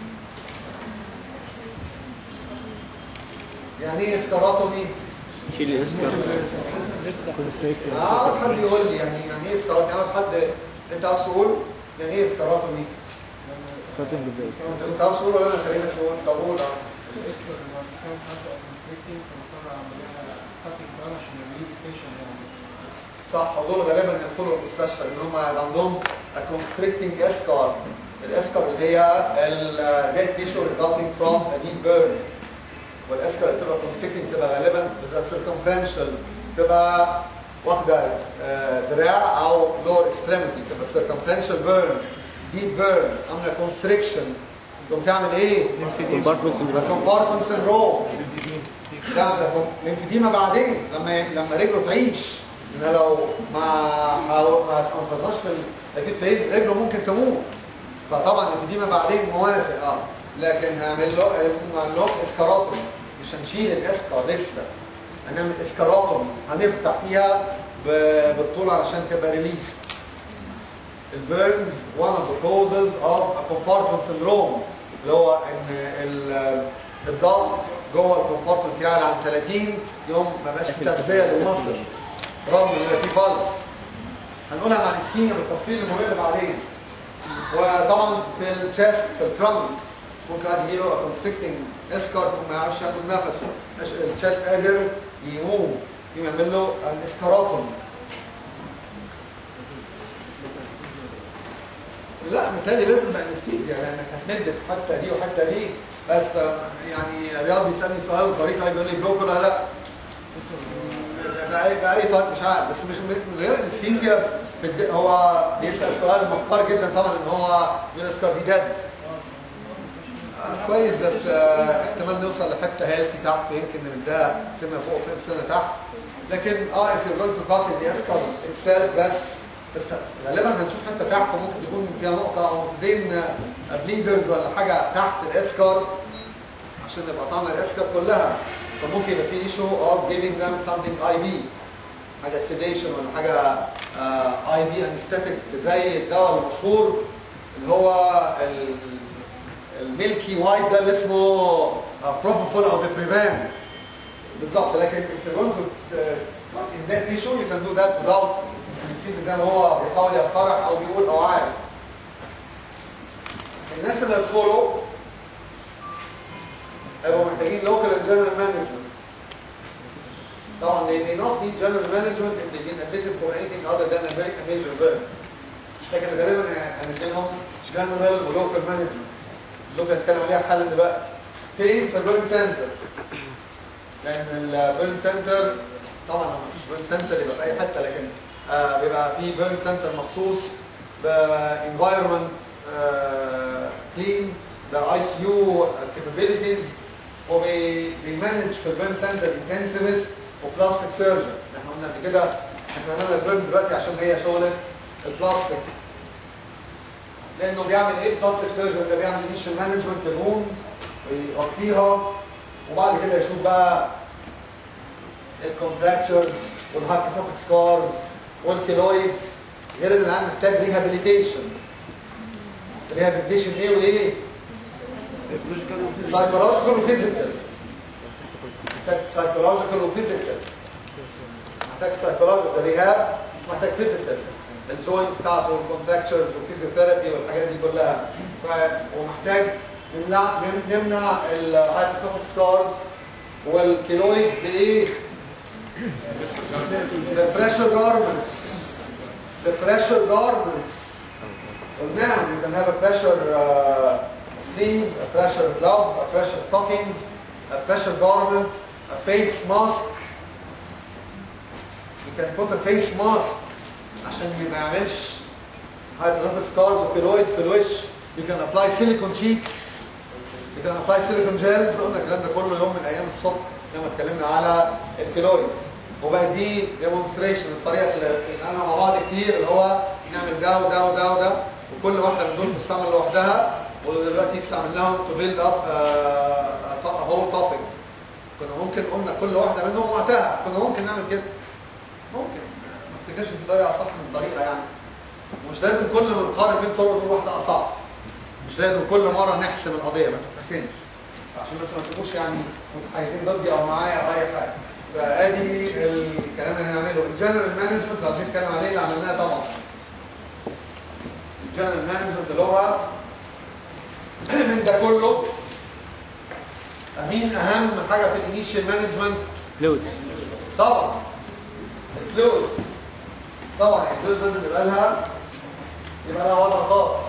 يعني ايه sclerotomy؟ شيل الاسكر اه عاوز حد يقول لي يعني يعني ايه سكراتومي عاوز حد انت عاوز تقول يعني ايه سكراتومي انت كنت عاوز تقول ولا انا خليني تقول طب قول اه الاسم لما كان حتى كونستريكتنج فمضطر عمليه كاتنج بقى عشان يريليز البيشنت يعني صح ودول غالبا يدخلوا المستشفى لان هم هيبقى عندهم كونستريكتنج اسكار الاسكار اللي هي الديد تيشو ريزلتنج فروم ا ديب بيرن والاسكار اللي بتبقى كونستريكتنج بتبقى غالبا بتبقى سيركمفرنشال بتبقى واخده آه، دراع او لور اكستريميتي بتبقى سيركمفرنشال بيرن ديب بيرن عامله كونستريكشن تقوم تعمل ايه؟ كومبارتمنت ده كومبارتمنت سندروم لا ده الانفديمه بعدين لما لما رجله تعيش ان لو ما حاول- ما انقذناش في الاكيد فيز رجله ممكن تموت فطبعا الانفديمه بعدين موافق اه لكن هعمل له هعمل له اسكاراتوم مش هنشيل الاسكار لسه هنعمل اسكاراتوم هنفتح فيها ب- بالطول علشان تبقى ريليست البيرنز one of the causes of a compartment syndrome اللي هو ان ال- الضغط جوه الكومبارتمنت يعلى عن 30 يوم ما بقاش في تغذيه للمسلز رغم ان يبقى في بالس هنقولها مع الاسكيميا بالتفصيل المهم بعدين وطبعا في الشيست في الترنك ممكن واحد يجيله كونستريكتنج اسكار ما يعرفش ياخد نفسه مش- الشيست قادر يموف يعمل له الاسكاراتوم لا متهيألي لازم بقى انستيزيا لانك هتمد في حته دي وحته دي بس آه، يعني رياض بيسالني سؤال ظريف قوي بيقول لي بلوك ولا لا بقى بقى اي طيب مش عارف بس مش من غير انستيزيا في الد... هو بيسال سؤال محتار جدا طبعا ان هو يقول اسكاربيدات آه، كويس بس آه، احتمال نوصل لحته هيلثي تحت يمكن نمدها سنه فوق سنه تحت لكن اه if you're going to cut the اسكار itself بس بس غالبا هنشوف حته تحت ممكن تكون فيها نقطه او نقطتين بليدرز ولا حاجه تحت الاسكار عشان نبقى قطعنا الاسكار كلها فممكن يبقى في ايشو اوف giving them something IV حاجه سيديشن ولا حاجه اي في انستاتيك زي الدواء المشهور اللي هو ال- الميلكي وايت ده اللي اسمه بروبوفول او بيبريفان بالظبط لكن if you're going to uh, cut in that tissue you can do that without anesthesia زي ما هو بيحاول يقترح او بيقول او عارف الناس اللي يدخلوا هيبقوا محتاجين local and general management طبعا they may not need general management if they've been admitted for anything other than a ma- a major burn لكن غالبا هنديلهم general و local management اللي هنتكلم عليها حالا دلوقتي فين في البيرن سنتر لان البيرن سنتر طبعا لو مفيش بيرن سنتر يبقى في اي حته لكن آه بيبقى في بيرن سنتر مخصوص بانفايرمنت كلين باي سي يو كابابيلتيز وبيمانج في البيرن سنتر انتنسيفست وبلاستيك سيرجن احنا قلنا قبل كده احنا عملنا البيرنز دلوقتي عشان هي شغله البلاستيك لانه بيعمل ايه البلاستيك سيرجن ده بيعمل انيشال مانجمنت للوند ويغطيها وبعد كده يشوف بقى الكونتراكتشرز والهايبوتوبيك سكارز والكيلويدز غير ان العيان محتاج ريهابيليتيشن ريهابيليتيشن ايه وايه؟ سايكولوجيكال وفيزيكال محتاج سايكولوجيكال وفيزيكال محتاج سايكولوجيكال ريهاب محتاج فيزيكال الجوينتس بتاعته والكونتراكتشرز والفيزيوثيرابي والحاجات دي كلها ف... ومحتاج نمنع نمنع الهايبوتوبيك سكارز والكيلويدز بايه؟ The pressure garments. The pressure garments. قلناهم you can have a pressure uh, sleeve, a pressure glove, a pressure stockings, a pressure garment, a face mask. You can put a face mask عشان ما يعملش hypertrophic scars وكيلويدز في الوش. You can apply silicone sheets. You can apply silicone gels. قلنا الكلام ده كله يوم من ايام الصبح لما اتكلمنا على الكيلويدز. وبقى دي ديمونستريشن الطريقه اللي قلنا مع بعض كتير اللي هو نعمل ده وده وده وده وكل واحده من دول تستعمل لوحدها ودلوقتي استعملناهم تو بيلد اب هول توبيك كنا ممكن قلنا كل واحده منهم وقتها كنا ممكن نعمل كده ممكن ما افتكرش في طريقه اصح من طريقه يعني مش لازم كل ما نقارن بين طرق دول واحده اصح مش لازم كل مره نحسم القضيه ما تتحسنش عشان بس ما تبقوش يعني متحيزين ضدي او معايا او اي حاجه فادي الكلام اللي هنعمله الجنرال مانجمنت لو عايزين نتكلم عليه اللي عملناه طبعا الجنرال مانجمنت اللي هو من ده كله مين اهم حاجه في الانيشال مانجمنت فلويدز طبعا الفلويدز طبعا الفلويدز لازم يبقى لها يبقى لها وضع خاص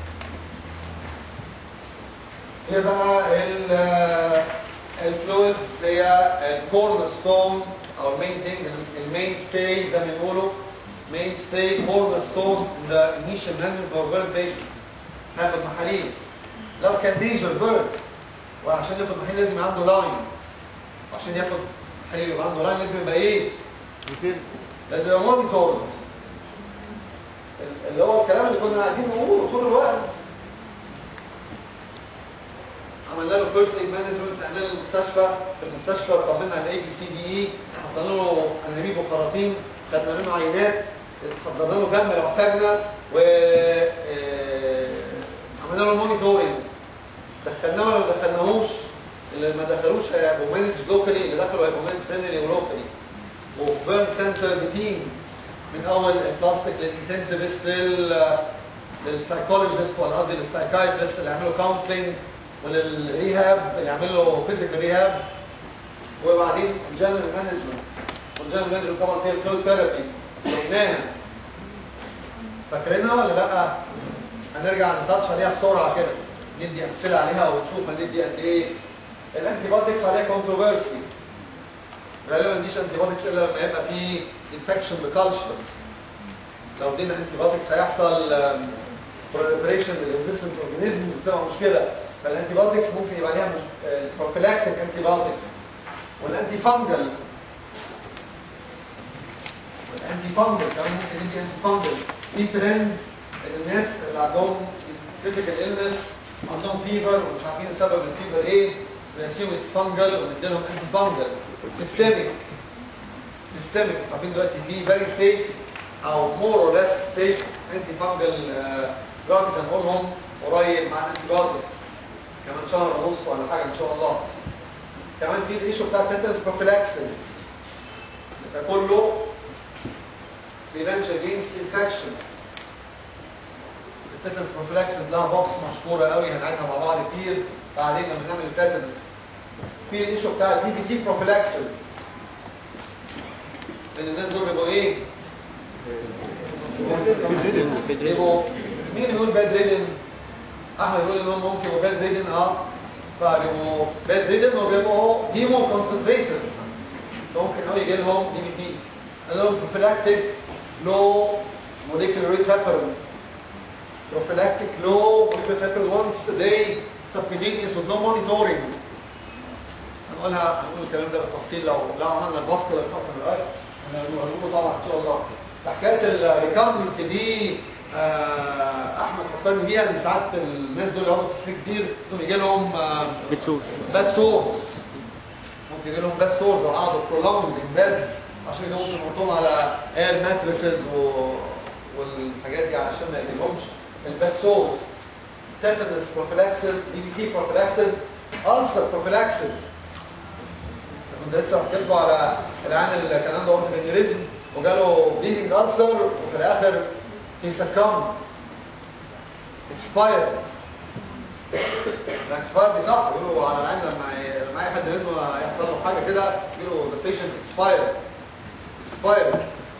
يبقى ال الفلويدز هي الكورنر ستون او المين ثينج المين ستاي زي ما بيقولوا مين ستاي كورنر ستون ذا انيشال مانجمنت اور بيرد بيشنت هاخد محاليل لو كان ميجر بيرد وعشان ياخد محاليل لازم يبقى عنده لاين عشان ياخد محاليل يبقى عنده لاين لازم يبقى ايه؟ لازم يبقى مونيتورد اللي هو الكلام اللي كنا قاعدين نقوله طول الوقت عملنا له فيرست ايد مانجمنت نقلنا له المستشفى في المستشفى طمنا على الاي بي سي دي اي حطينا له انابيب وخراطيم خدنا منه عينات حضرنا له دم لو احتاجنا و آه، عملنا له مونيتورنج دخلناه ولا ما دخلناهوش اللي ما دخلوش هيبقوا مانج لوكالي اللي دخلوا هيبقوا مانج جنرالي ولوكالي وبيرن سنتر بتيم من اول البلاستيك للانتنسيفست لل للسايكولوجيست ولا قصدي للسايكايترست اللي يعملوا كونسلنج وللريهاب اللي يعملوا فيزيكال ريهاب وبعدين الجنرال مانجمنت والجنرال مانجمنت طبعا فيها فلويد ثيرابي قلناها فاكرينها ولا لا؟ هنرجع نتاتش عليها بسرعه كده ندي امثله عليها ونشوف هندي قد ايه الانتي بايوتكس عليها كونتروفيرسي غالبا ما نديش انتي بايوتكس الا لما يبقى في انفكشن بكالشرز لو ادينا انتي بايوتكس هيحصل بروليفريشن للريزيستنت اورجانيزم بتبقى مشكله فالانتي بايوتكس ممكن يبقى عليها بروفيلاكتيك انتي بايوتكس والانتي فانجل والانتي فانجل كمان ممكن ندي انتي فانجل في ترند ان الناس اللي عندهم كريتيكال النس عندهم فيفر ومش عارفين سبب الفيفر ايه بنسيوم اتس فانجل وندي لهم انتي فانجل سيستميك سيستميك عارفين دلوقتي في فيري سيف او مور اور ليس سيف انتي فانجل دراجز هنقولهم قريب مع الانتي بايوتكس كمان شهر ونص ولا حاجه ان شاء الله كمان في الايشو بتاع التيتنس بروفيلاكسس ده كله بريفنشن اجينست انفكشن التيتنس بروفيلاكسس لها بوكس مشهوره قوي هنعيدها مع بعض كتير بعدين لما نعمل التيتنس في الايشو بتاع الدي بي تي بروفيلاكسس لان الناس دول بيبقوا ايه؟ بيبقوا مين اللي بيقول باد ريدن؟ احمد يقول انهم ممكن يبقوا باد ريدن اه فبيبقوا باد ريدن وبيبقوا هيمو كونسنتريتد ممكن قوي يجي لهم دي بي تي لهم بروفيلاكتيك low molecular weight heparin prophylactic low molecular heparin once a day subcutaneous with no monitoring هنقولها هنقول الكلام ده بالتفصيل لو لو عملنا الباسكت الفتره دلوقتي هنقوله طبعا ان شاء الله حكايه الريكامبنسي دي آه، احمد فكرني بيها ان ساعات الناس دول اللي هم تصريح كتير دول يجي لهم آه، بتشوف باد سورس ممكن يجي لهم باد سورس لو قعدوا prolonged in beds عشان كده ممكن نحطهم على اير ماتريسز و... والحاجات دي عشان ما يجيلهمش الباد سورس تيتانس بروفيلاكسس دي بي تي بروفيلاكسس ألسر بروفيلاكسس كنت لسه حكيت لكم على العيان اللي كان عنده اورتيك انيوريزم وجاله بليدنج ألسر وفي الاخر he succumbed expired الاكسباير دي صح بيقولوا على العين لما ي- لما اي حد منه يحصل له حاجه كده يقولوا the patient expired expired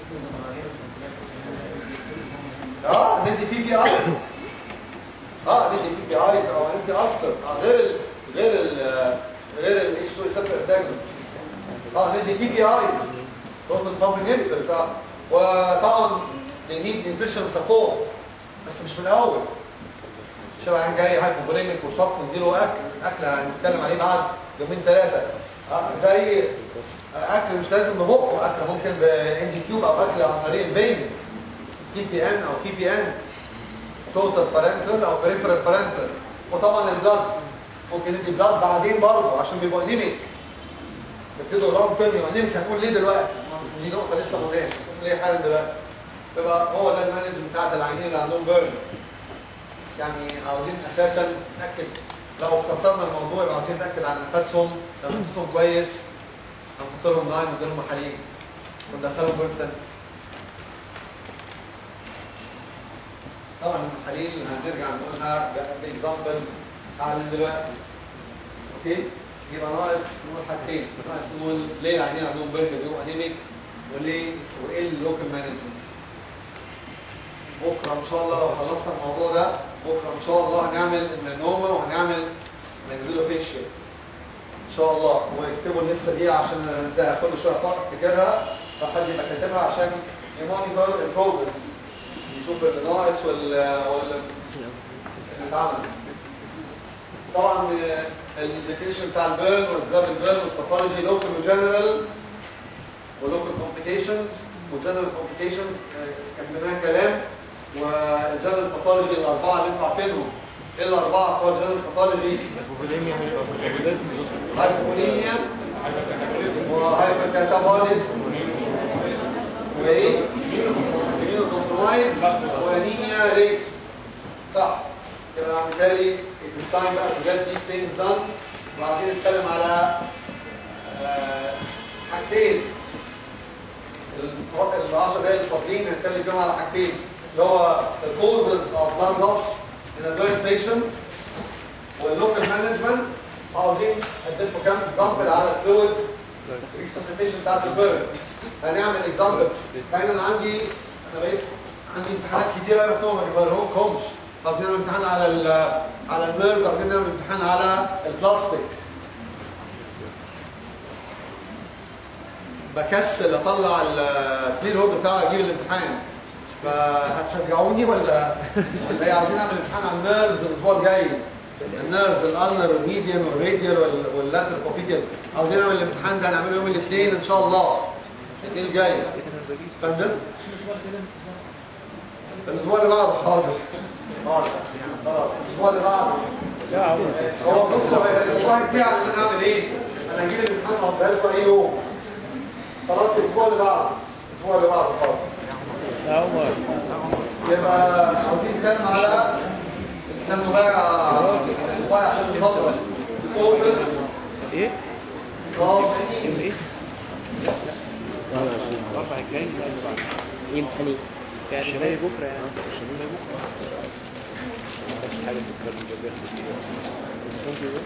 اه ندي بي بي ايز اه ندي بي بي ايز او ندي ألسر آه غير ال غير ال غير ال اتش 2 ريسبتور انتاجونست اه ندي بي بي ايز بروتون بامب انهبيتورز اه وطبعا they need nutrition support بس مش من الاول شبه عين جاي هايبوبوليميك وشط نديله اكل اكل هنتكلم عليه بعد يومين ثلاثه آه، زي آه، اكل مش لازم ببقه اكل ممكن بان دي كيوب او اكل عن طريق الفينز تي بي ان او بي بي ان توتال بارنترال او بريفرال بارنترال وطبعا البلاد ممكن ندي بلاد بعدين برضه عشان بيبقوا انيميك بيبتدوا لونج تيرم يبقى انيميك هنقول ليه دلوقتي دي نقطه لسه ما قلناش بس نقول ليه حالا دلوقتي يبقى هو ده المانجمنت بتاع العيانين اللي عندهم بيرن يعني عاوزين اساسا نتاكد لو اختصرنا الموضوع يبقى عاوزين نتاكد عن نفسهم لو نفسهم كويس هنحط لهم لاين ونديلهم محاليل وندخلهم بيرن سنتر طبعا المحاليل هنرجع نقولها باكزامبلز اعلى دلوقتي اوكي يبقى ناقص نقول حاجتين ناقص نقول ليه العيانين عندهم بيرن بيبقوا انيميك وليه وايه اللوكال مانجمنت بكره ان شاء الله لو خلصنا الموضوع ده بكره ان شاء الله هنعمل الميلانوما وهنعمل ماكسيلو فيشيال ان شاء الله واكتبوا الليسته دي عشان انا انساها كل شويه افكر افتكرها فحد يبقى كاتبها عشان يمونيتور البروجرس يشوف اللي ناقص وال وال اللي اتعمل طبعا الديفينيشن بتاع البيرن والزاب البيرن والباثولوجي لوكال وجنرال ولوكال كومبليكيشنز وجنرال كومبليكيشنز كان منها كلام والجنرال باثولوجي الاربعه اللي انتوا عارفينهم ايه الاربعه بتوع الجنرال باثولوجي؟ هايبوكوليميا وهايبر كاتابوليزم وايه؟ اميونو كومبرومايز وانيميا ريتس صح يبقى بالتالي it's time بقى to get these things done وعايزين نتكلم على آه، حاجتين ال 10 دقايق الفاضلين هنتكلم فيهم على حاجتين اللي هو the causes of blood loss in a burn patient واللوكال مانجمنت عاوزين اديلكم كام اكزامبل على الفلويد ريسسيتيشن بتاعت البيرن هنعمل اكزامبل فانا انا عندي انا بقيت عندي امتحانات كتير قوي مكتوبه ما بجيبهمش عاوزين نعمل امتحان على ال على النيرفز عاوزين نعمل امتحان على البلاستيك بكسل اطلع الكلير هود بتاعي اجيب الامتحان فهتشجعوني ولا ولا ايه عاوزين نعمل امتحان على النيرفز الاسبوع الجاي النيرفز الالنر والميديان والراديال واللاتر بوبيتيال عاوزين نعمل الامتحان ده هنعمله يوم الاثنين ان شاء الله الاثنين الجاي فندم الاسبوع اللي بعده حاضر حاضر خلاص الاسبوع اللي بعده هو بصوا والله كتير على ان انا اعمل ايه انا هجيب الامتحان اقعدها لكم اي يوم خلاص الاسبوع اللي بعده الاسبوع اللي بعده خلاص لا هو يبقى عاوزين نتكلم على استنوا بقى بقى عشان نخلص الكورسز ايه؟ اه ايه؟ الاربع الجاي لا اللي بعده ايه امتحاني ساعة زي بكره يعني زي بكره مفيش حاجه بكره من جبهة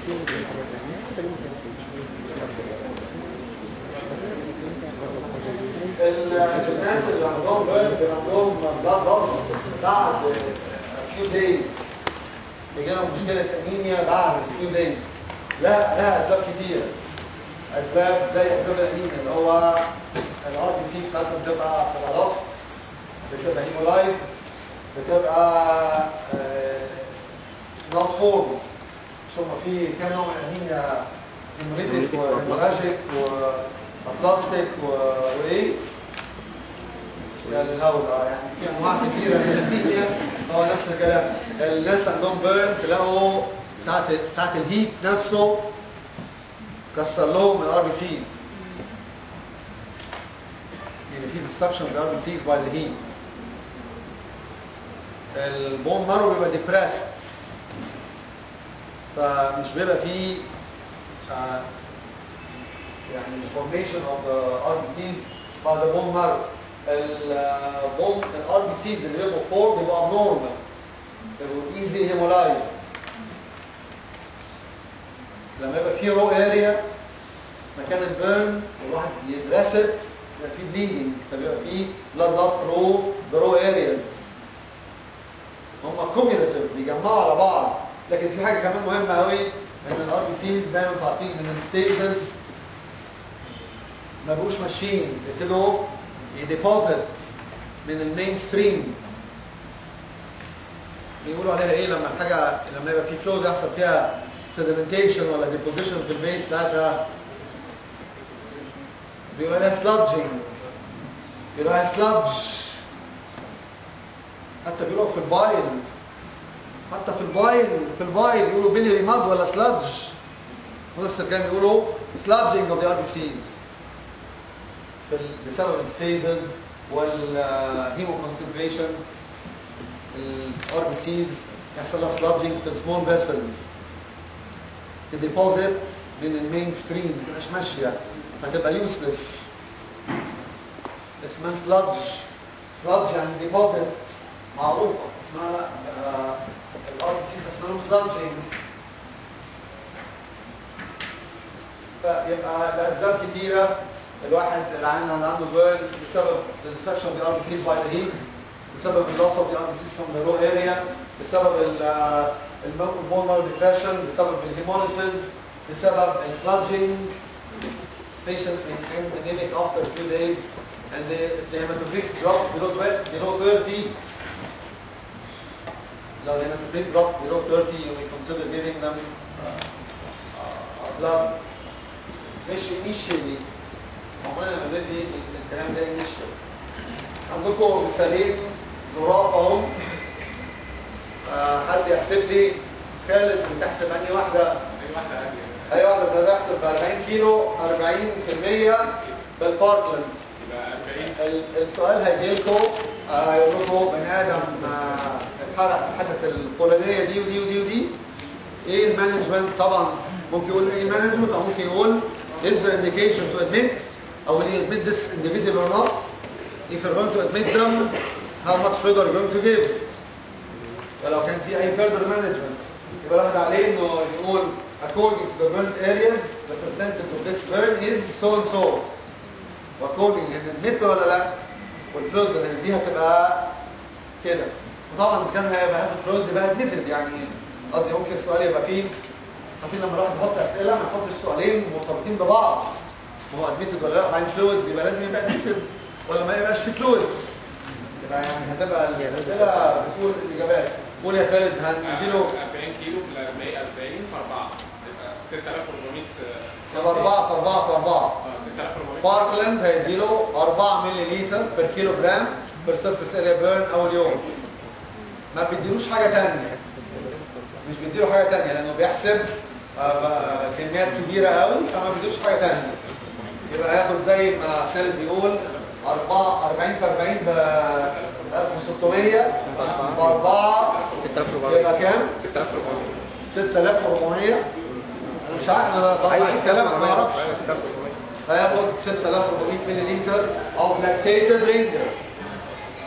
ال- الناس اللي عندهم بيرن بيبقى عندهم بلاد لوس بعد few days بيجي لهم مشكله انيميا بعد few days لا لها اسباب كتير اسباب زي اسباب الانيميا اللي هو الار بي سي ساعات بتبقى بتبقى لوست بتبقى هيمولايزد بتبقى نوت فورم مش هما في كام نوع من الانيميا هيموليتيك وهيموراجيك وبلاستيك وايه؟ يعني الهول اه يعني في انواع كثيره من الانيميا هو نفس الكلام الناس عندهم بيرن تلاقوا ساعه ساعه الهيت نفسه كسر لهم الار بي سيز يعني في destruction of the RBCs by the heat البون مارو بيبقى depressed فمش بيبقى فيه آه، يعني formation of the RBCs by the bone marrow البون ال RBCs اللي بيبقوا فور بيبقوا abnormal بيبقوا easily hemolyzed لما يبقى فيه رو اريا مكان البيرن والواحد يدرست يبقى فيه بليدنج فبيبقى فيه blood loss through the raw areas هم كوميونيتيف بيجمعوا على بعض لكن في حاجه كمان مهمه قوي ان الار بي سيز زي ما انتم عارفين من الستيزز ما بقوش ماشيين بيبتدوا يديبوزيت من المين ستريم بيقولوا عليها ايه لما الحاجه لما يبقى في فلو يحصل فيها سيدمنتيشن ولا ديبوزيشن في البيس بتاعتها بيقولوا عليها سلادجنج بيقولوا عليها سلادج حتى بيقولوا في البايل حتى في البايل في البايل يقولوا بيلي ريماد ولا سلادج نفس الكلام يقولوا سلادجنج اوف ذا ار بي سيز بسبب الستيزز والهيمو كونسنتريشن الار بي سيز يحصل لها سلادجنج في السمول فيسلز تديبوزيت من المين ستريم ما تبقاش ماشيه فتبقى يوسلس اسمها سلادج سلادج يعني ديبوزيت معروفه اسمها الار بي سيز يحصل لهم سلادجنج فيبقى لاسباب كثيره الواحد العين اللي عنده بيرن بسبب السكشن اوف ذا ار بي سيز باي ذا هيت بسبب اللوس اوف ذا ار بي سيز فروم ذا رو اريا بسبب البون مارو ديبريشن بسبب الهيموليسيس بسبب السلادجنج patients may become anemic after a few days and the, if the hematocrit drops below, 12 below 30 لو الهيماتوكريت drop below 30 you may consider giving them uh, uh, blood مش initially عمرنا ما بندي الكلام ده initially عندكم مثالين ظراف اهو آه، حد يحسب لي خالد بتحسب انهي واحده اي واحده بتحسب في 40 كيلو 40% في الباركلاند ال- السؤال هيجي لكم هيقول لكم بني ادم آه، اتحرق في الحتت الفلانيه دي ودي ودي ودي ايه المانجمنت طبعا ممكن يقول ايه المانجمنت او ممكن يقول is there indication to admit او will you admit this individual or not if you're going to admit them how much fluid are you going to give ولو كان في اي further management يبقى الواحد عليه انه يقول according to the burned areas the percentage of this burn is so and so واكوردنج ان المتر ولا لا والفلوز اللي هنديها تبقى كده وطبعا اذا كان هيبقى هذا الفلوز يبقى ادمتد يعني قصدي ممكن السؤال يبقى فيه عارفين لما الواحد يحط اسئله ما يحطش سؤالين مرتبطين ببعض هو ادمتد ولا لا وبعدين فلويدز يبقى لازم يبقى ادمتد ولا ما يبقاش فيه فلويدز يبقى يعني هتبقى الاسئله بتقول الاجابات قول يا خالد هنديله 40 كيلو في ال 40 40 في 4 يبقى 6400 يبقى 4 في 4 في 4 اه 6400 باركلاند هيديله 4 مللي لتر بير كيلو جرام بير سيرفيس اريا بيرن اول يوم ما بيديلوش حاجه ثانيه مش بيديله حاجه ثانيه لانه بيحسب آه، بقى كميات كبيره قوي فما بيديلوش حاجه ثانيه يبقى هياخد زي ما خالد بيقول 4 40 في 40 ب 1600 ب 4 يبقى كام؟ 6400 انا مش عارف انا ضعيف كلامك ما اعرفش هياخد 6400 مللي لتر او لاكتيتد رينجر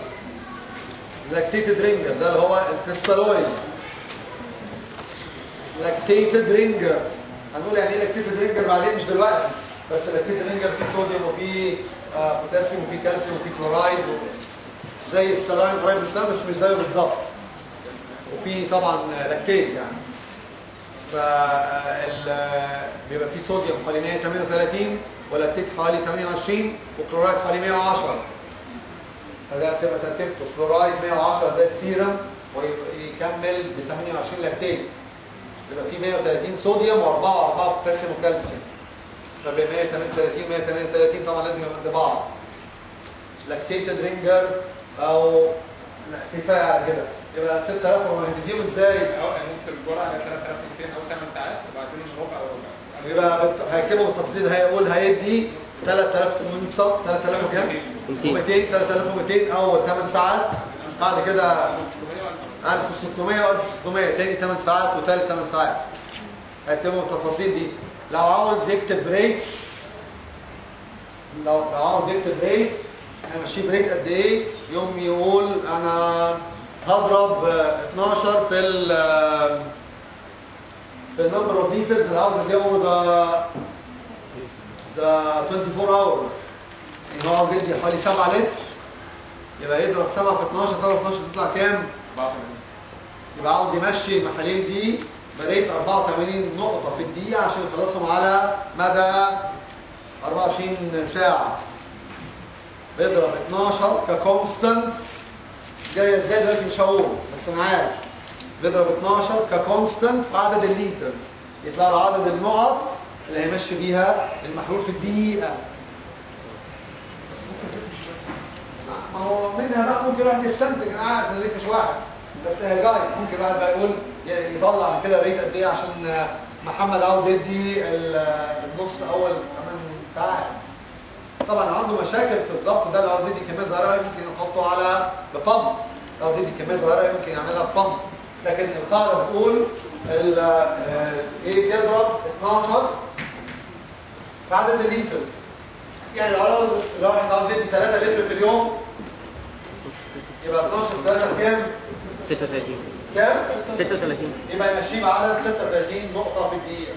لاكتيتد رينجر ده اللي هو الكريستالويد لاكتيتد رينجر هنقول يعني ايه لاكتيتد رينجر بعدين مش دلوقتي بس اللاكتيتد رينجر فيه صوديوم وفيه آه، بوتاسيوم وفيه كالسيوم وفيه كلورايد و... زي السلاين قريب من السلاين بس مش زيه بالظبط وفي طبعا لاكتيت يعني ف بيبقى فيه صوديوم حوالي 138 ولاكتيت حوالي 28 وكلورايد حوالي 110 فده بتبقى تركيبته كلورايد 110 زي السيرم ويكمل ب 28 لاكتيت يبقى فيه 130 صوديوم و4 و4 بوتاسيوم وكالسيوم فبقى 138 138 طبعا لازم يبقى قد بعض لاكتيتد رينجر او لا كفايه على كده يبقى 6000 وهتديهم ازاي؟ أو نص الجرعة على 3200 أو 8 ساعات وبعدين ربع وربع يبقى بت- هيكتبه بالتفصيل هيقول هيدي 3800 صف 3000 وكام؟ 200 3200 اول 8 ساعات بعد كده 1600 و 1600 تاني 8 ساعات وتالت 8 ساعات هيكتبوا التفاصيل دي لو عاوز يكتب ريتس لو لو عاوز يكتب ريت هيمشيه بريت قد ايه يوم يقول انا هضرب آه، 12 في ال آه، في النمبر اوف ليترز اللي عاوز اجيبه ده ده 24 اورز يعني هو عاوز يدي حوالي 7 لتر يبقى يضرب 7 في 12 7 في 12 تطلع كام؟ 84 يبقى عاوز يمشي المحاليل دي بريت 84 نقطة في الدقيقة عشان يخلصهم على مدى 24 ساعة بيضرب 12 ككونستنت جاية ازاي دلوقتي مش هقول بس انا عارف بيضرب 12 ككونستنت في عدد الليترز يطلع له عدد النقط اللي هيمشي بيها المحلول في الدقيقة ما هو منها بقى ممكن الواحد يستنتج انا عارف ان الريت مش واحد بس هي جاي ممكن الواحد بقى يقول ي- يطلع من كده الريت قد ايه عشان آه، محمد عاوز يدي ال- آه، النص اول 8 ساعات طبعا لو عنده مشاكل في الضبط ده لو عاوز يدي كميه صغيره قوي ممكن يحطه على بامب لو عاوز يدي كميه صغيره قوي ممكن يعملها بامب لكن القاعده بتقول ال- آه، ايه يضرب 12 في عدد الليترز يعني لو عاوز لو واحد عاوز يدي 3 لتر في اليوم يبقى 12 في 3 كام؟ 36 كام؟ 36 يبقى يمشيه بعدد 36 نقطة في الدقيقة.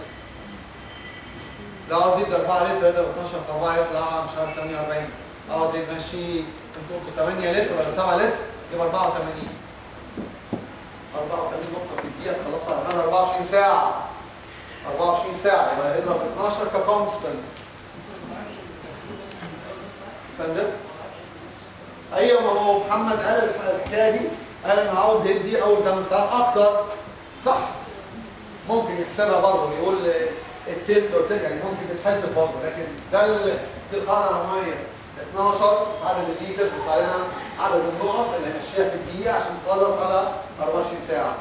لو عاوز يدي 4 لتر يضرب 12 في 4 يطلع مش عارف 48. عاوز يمشي انتوا قلتوا 8 لتر ولا 7 لتر يبقى 84. 84 نقطة في الدقيقة تخلصها على مدى 24 ساعة. 24 ساعة يبقى يضرب 12 ككونستنت. فهمت؟ ايوه ما هو محمد قال الح- الحكايه دي قال انا عاوز يدي اول 8 ساعات اكتر صح ممكن يحسبها برضه يقول التلت والتلت يعني ممكن تتحسب برضه لكن ده ال- دي القاعده الرقميه 12 عدد الليتر يطلع لنا عدد النقط اللي هنمشيها في الدقيقه عشان تخلص على 24 ساعه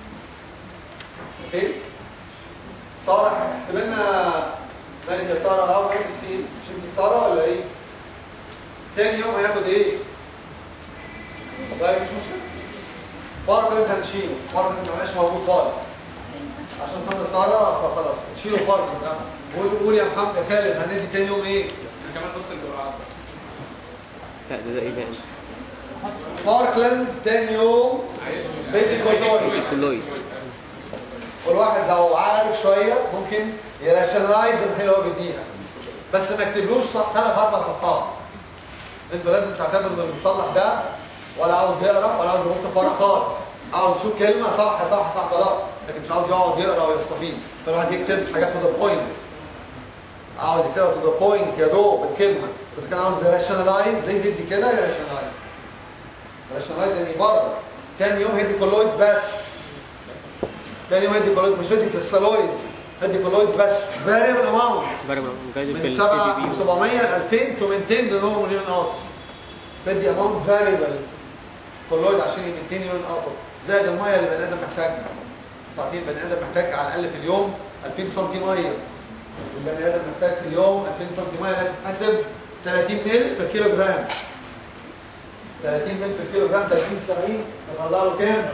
اوكي ساره احسب لنا مالك يا ساره اه مالك انت مش انت ساره ولا ايه؟ تاني يوم هياخد ايه؟ طيب مش مشكلة باركلند هنشيله باركلند ما بقاش موجود خالص عشان خاطر سارة فخلاص تشيله باركلند ده قول قول يا محمد يا خالد هندي تاني يوم ايه؟ كمان نص الجرعات بس لا ده ده ايه بقى باركلند تاني يوم بدي كولويد كلويد والواحد لو عارف شوية ممكن يراشنلايز الحلوة اللي هو بيديها بس ما يكتبلوش صف- ثلاث اربع صفحات انتوا لازم تعتبروا ان اللي بيصلح ده ولا عاوز يقرا ولا عاوز يبص في ورق خالص عاوز يشوف كلمه صح صح صح خلاص لكن مش عاوز يقعد يقرا ويستفيد فالواحد يكتب حاجات تو ذا بوينت عاوز يكتبها تو ذا بوينت يا دوب الكلمه بس كان عاوز يراشنلايز ليه بيدي كده يراشنلايز راشنلايز يعني بره تاني يوم هيدي كولويدز بس تاني يوم هيدي كولويدز مش هيدي كريستالويدز هيدي كولويدز بس فاريبل اماونت برضه مجايد من في 7 السي دي 700 ل 2000 تو 200 لنور مليون اوت بدي اماونتس فاريبل كولويد عشان ي 200 مليون اوت زائد الميه اللي البني ادم محتاجها عارفين البني ادم محتاج على الاقل في اليوم 2000 سم ميه البني ادم محتاج في اليوم 2000 سم ميه لا تتحسب 30 مل بر كيلو جرام 30 مل بر كيلو جرام 30 70 تطلع له كام؟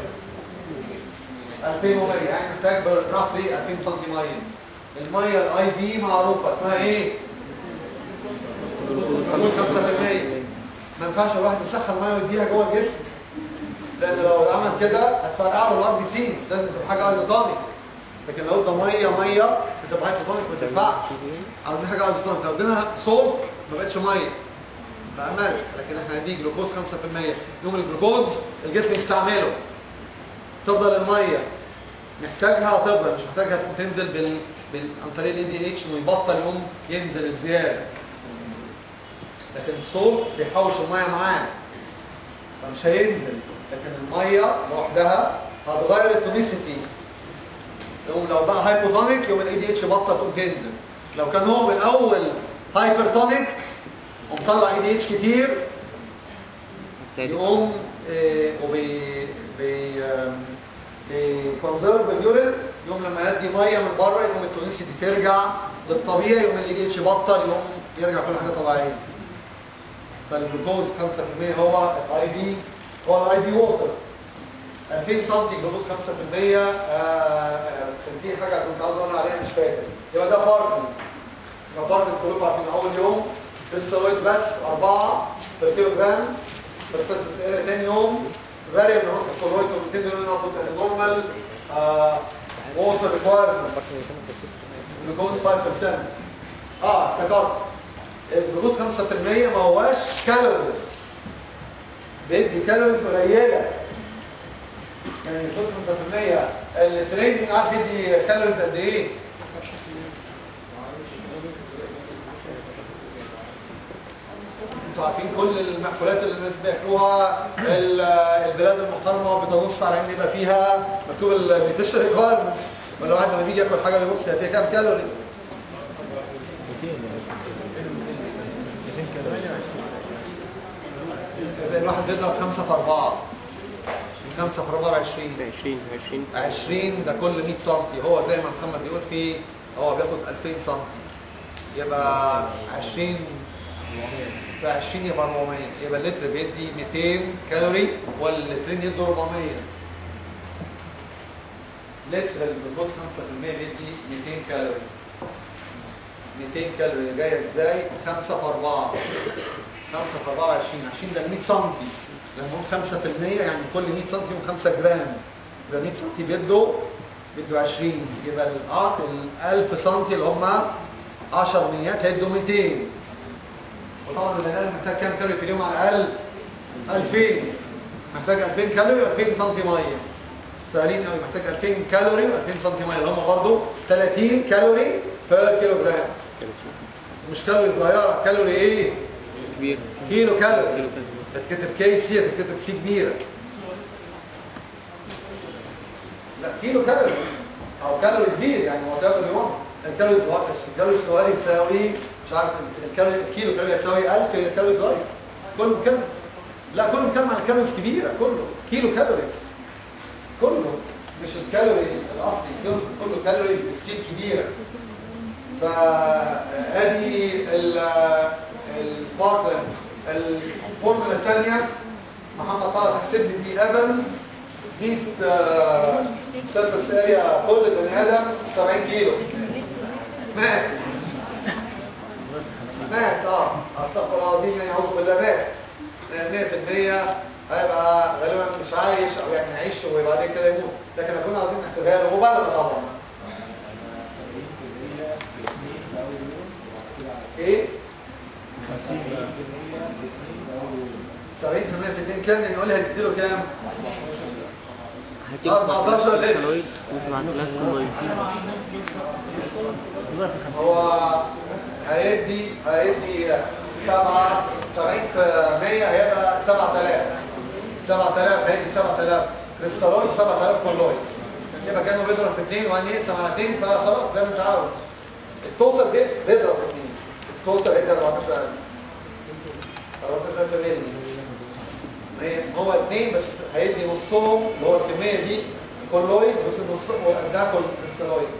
2100 يعني محتاج رفلي 2000 سم ميه الميه الاي بي معروفه اسمها ايه؟ جلوكوز 5% ما ينفعش الواحد يسخن ميه ويديها جوه الجسم لان لو عمل كده هتفرقع له الار بي سيز لازم تبقى حاجه ايزوتونيك لكن لو ده ميه ميه بتبقى هايبوتونيك ما تنفعش عاوزين حاجه ايزوتونيك لو ادينا سولت ما بقتش ميه بقى ملح لكن احنا هنديك جلوكوز 5% يوم الجلوكوز الجسم يستعمله تفضل الميه محتاجها تفضل مش محتاجها تقوم تنزل بال, بال... عن طريق الاي دي اتش انه يبطل يقوم ينزل الزياده لكن الصوت بيحوش الميه معاه فمش هينزل لكن الميه لوحدها هتغير التونيسيتي يقوم لو بقى هايبوتونيك يوم الاي دي اتش بطل تقوم تنزل لو كان هو من الاول هايبرتونيك ومطلع اي دي اتش كتير تاني يقوم آه، وبي بي آم، بيكونزرف اليورين يقوم لما يدي ميه من بره يقوم التونسيتي ترجع للطبيعي يقوم الاي دي اتش يبطل يقوم يرجع كل حاجه طبيعيه فالجلوكوز 5% هو الاي بي هو الاي بي ووتر 2000 سم جلوكوز 5% آه، آه، بس كان في حاجه كنت عاوز اقول عليها مش فاكر يبقى ده بارتنر يبقى بارتنر كلكم عارفين اول يوم السترويدز بس 4 per كيلو جرام per surface area تاني يوم فاريبل هو الكلويد 200 مليون اوتبوت نورمال ووتر ريكوايرمنتس جلوكوز 5% اه افتكرت الجلوكوز 5% ما هواش كالوريز بيدي كالوريز قليله يعني الجلوكوز 5% التريننج عارف يدي كالوريز قد ايه؟ انتوا عارفين كل المأكولات اللي الناس بياكلوها ال- البلاد المحترمه بتنص على ان يبقى فيها مكتوب النيوتريشن ريكوايرمنتس ولا واحد لما بيجي ياكل حاجه بيبص هي فيها كام كالوري يبقى الواحد بيضرب 5 في 4 5 في 4 20 20 20 20 ده كل 100 سم هو زي ما محمد بيقول فيه هو بياخد 2000 سم يبقى 20 في 20 يبقى 400 يبقى اللتر بيدي 200 كالوري واللترين يدوا 400 لتر الجلوكوز 5% بيدي 200 كالوري 200 كالوري جايه ازاي؟ 5 في 4 5 في 24 20 ده 100 سم لما نقول 5% يعني كل 100 سم فيهم 5 جرام يبقى 100 سم بيدوا بيدوا 20 يبقى ال اه ال 1000 سم اللي هم 10 ميات هيدوا 200 وطبعا البني ادم محتاج كام كالوري في اليوم على الاقل 2000 محتاج 2000 كالوري و2000 سم ميه سهلين قوي محتاج 2000 كالوري و2000 سم ميه اللي هم برضه 30 كالوري بير كيلو جرام مش كالوري صغيره كالوري ايه؟ كبير كيلو كالوري كيلو كده تتكتب كي سي تتكتب سي كبيره لا كيلو كالوري او كالوري كبير يعني هو كالوري واحد الكالوري صغير الكالوري الصغير يساوي مش عارف الكالوري الكيلو كالوري يساوي 1000 كالوري صغير كله كام لا كله بيتكلم على كالوريز كبيره كله كيلو كالوريز كله مش الكالوري الاصلي كله كله كالوريز بالسين كبيره فادي البارتن الفورمولا الثانيه محمد طه تحسب لي دي ايفنز 100 سيرفس اريا كل بني ادم 70 كيلو مات مات اه استغفر الله العظيم يعني اعوذ بالله مات لان 100% هيبقى غالبا مش عايش او يعني هيعيش وبعدين كده يموت لكن كنا عايزين نحسبها له مبالغه طبعا ايه 70% في 2 كام يعني نقول لي هتديله كام؟ هتجيب 14 لتر. سلويد و7000 كومباين هو هيدي هيدي 7 70 في 100 هيبقى 7000 7000 هيدي 7000 كريستالويد 7000 كولويد يبقى كانوا بيضرب في 2 وبعدين يقسم على 2 فخلاص زي ما انت عاوز التوتال بيس بيضرب في 2 التوتال هيدي 14000 14000 مللي هي- هو 2 بس هيدي نصهم اللي هو الكميه دي كولويدز ونص وقدها كل كريستالويدز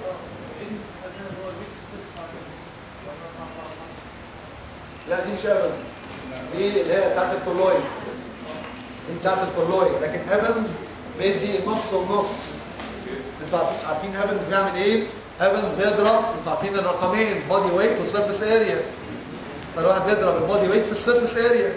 لا دي مش ايفنز دي اللي هي بتاعت الكولويد دي بتاعت الكولويد لكن ايفنز بيدي نص ونص انتوا عارفين عارفين ايفنز بيعمل ايه؟ ايفنز بيضرب انتوا عارفين الرقمين بودي ويت وسيرفيس اريا فالواحد بيضرب البودي ويت في السيرفيس اريا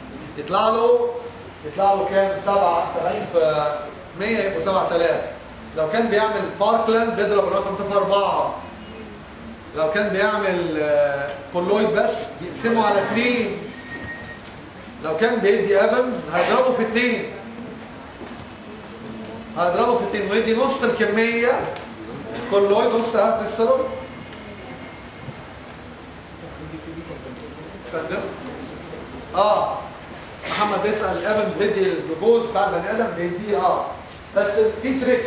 يطلع له يطلع له كام؟ 7 70 في 100 يبقوا 7000 لو كان بيعمل باركلاند بيضرب الرقم ده في أربعة لو كان بيعمل آه، كولويد بس بيقسمه على اثنين لو كان بيدي ايفنز هيضربه في اثنين هيضربه في اثنين ويدي نص الكميه كولويد نص كريستالويد فاهم؟ اه محمد بيسال الايفنز بيدي الجلوكوز بتاع البني ادم بيديه اه بس في تريك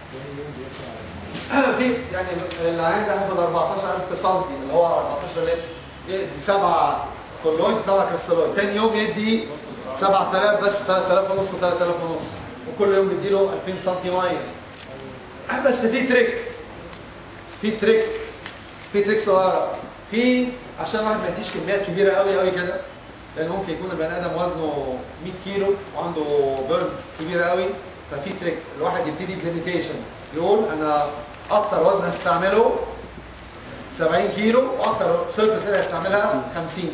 في يعني العيان ده هياخد 14000 سم اللي هو 14 لتر يدي سبعه كولويد وسبعه كريستالويد تاني يوم يدي 7000 بس 3000 ونص و3000 ونص وكل يوم يديله 2000 سم ميه بس في تريك في تريك في تريك صغيره في عشان الواحد ما يديش كميات كبيره قوي قوي كده لان ممكن يكون البني ادم وزنه 100 كيلو وعنده بيرن كبيره قوي ففي تريك الواحد يبتدي بليميتيشن يقول انا اكتر وزن هستعمله 70 كيلو واكتر سيرفيس اللي هستعملها 50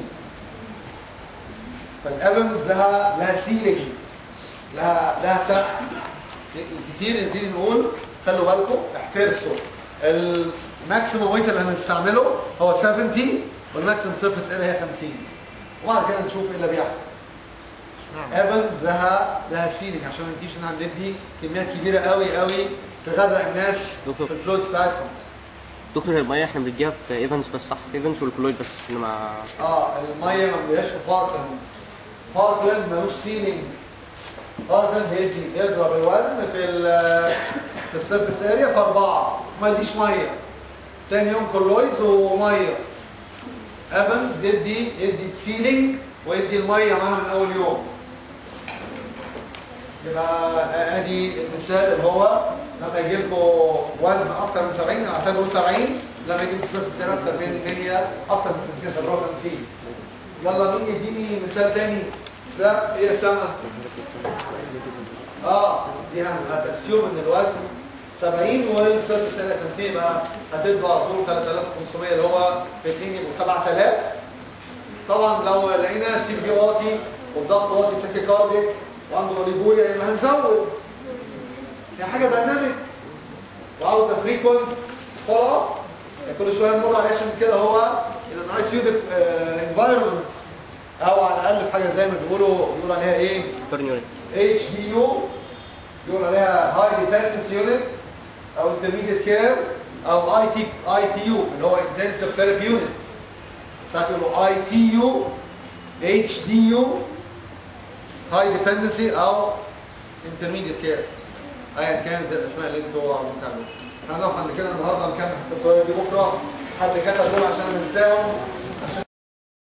فالايفنز لها لها سيلينج لها لها سقف كتير نبتدي نقول خلوا بالكم احترسوا الماكسيموم ويت اللي هنستعمله هو 70 والماكسيموم سيرفيس اريا هي 50 وبعد كده نشوف ايه اللي بيحصل ايفنز لها لها سيلينج عشان ما نتيجي ان احنا بندي كميات كبيره قوي قوي تغرق الناس في دكتور. الفلويدز بتاعتهم دكتور هي الميه احنا بنديها في ايفنز بس صح في ايفنز والكلويد بس انما اه الميه ما بيبقاش في باركلاند باركلاند ملوش سيلينج باركلاند بيدي يضرب الوزن في ال في السيرفيس اريا في اربعه ما يديش ميه تاني يوم كولويدز وميه ايفنز يدي يدي بسيلينج ويدي الميه معاها من اول يوم يبقى ادي المثال اللي هو لما يجي لكم وزن اكتر من 70 اعتبره 70 لما يجي لكم صفر سنه اكتر من 100 اكتر من 50 اعتبروها 50 يلا مين يديني مثال تاني؟ لا ايه يا سما؟ اه دي هتأسيوم ان الوزن 70 والصفر سنه 50 يبقى هتدوا على طول 3500 اللي هو في 2 يبقوا 7000 طبعا لو لقينا سي بي واطي والضغط واطي تاكيكارديك وعنده اوليجوريا يبقى هنزود يعني حاجه دايناميك وعاوزه فريكونت فولو كل شويه نمر عليه عشان كده هو ان اي سي انفايرمنت او على الاقل في حاجه زي ما بيقولوا بيقولوا عليها ايه؟ بيرن يونت اتش دي يو بيقول عليها هاي ديبندنس يونت او انترميديت كير او اي تي اي تي يو اللي هو انتنسيف ثيرابي يونت ساعات يقولوا اي تي يو اتش دي يو هاي ديبندنسي او انترميديت كير ايا كانت الاسماء اللي انتوا عاوزين تعملوها هنقف عند كده النهارده نكمل التصوير دي بكره حد كتب دول عشان ننساهم عشان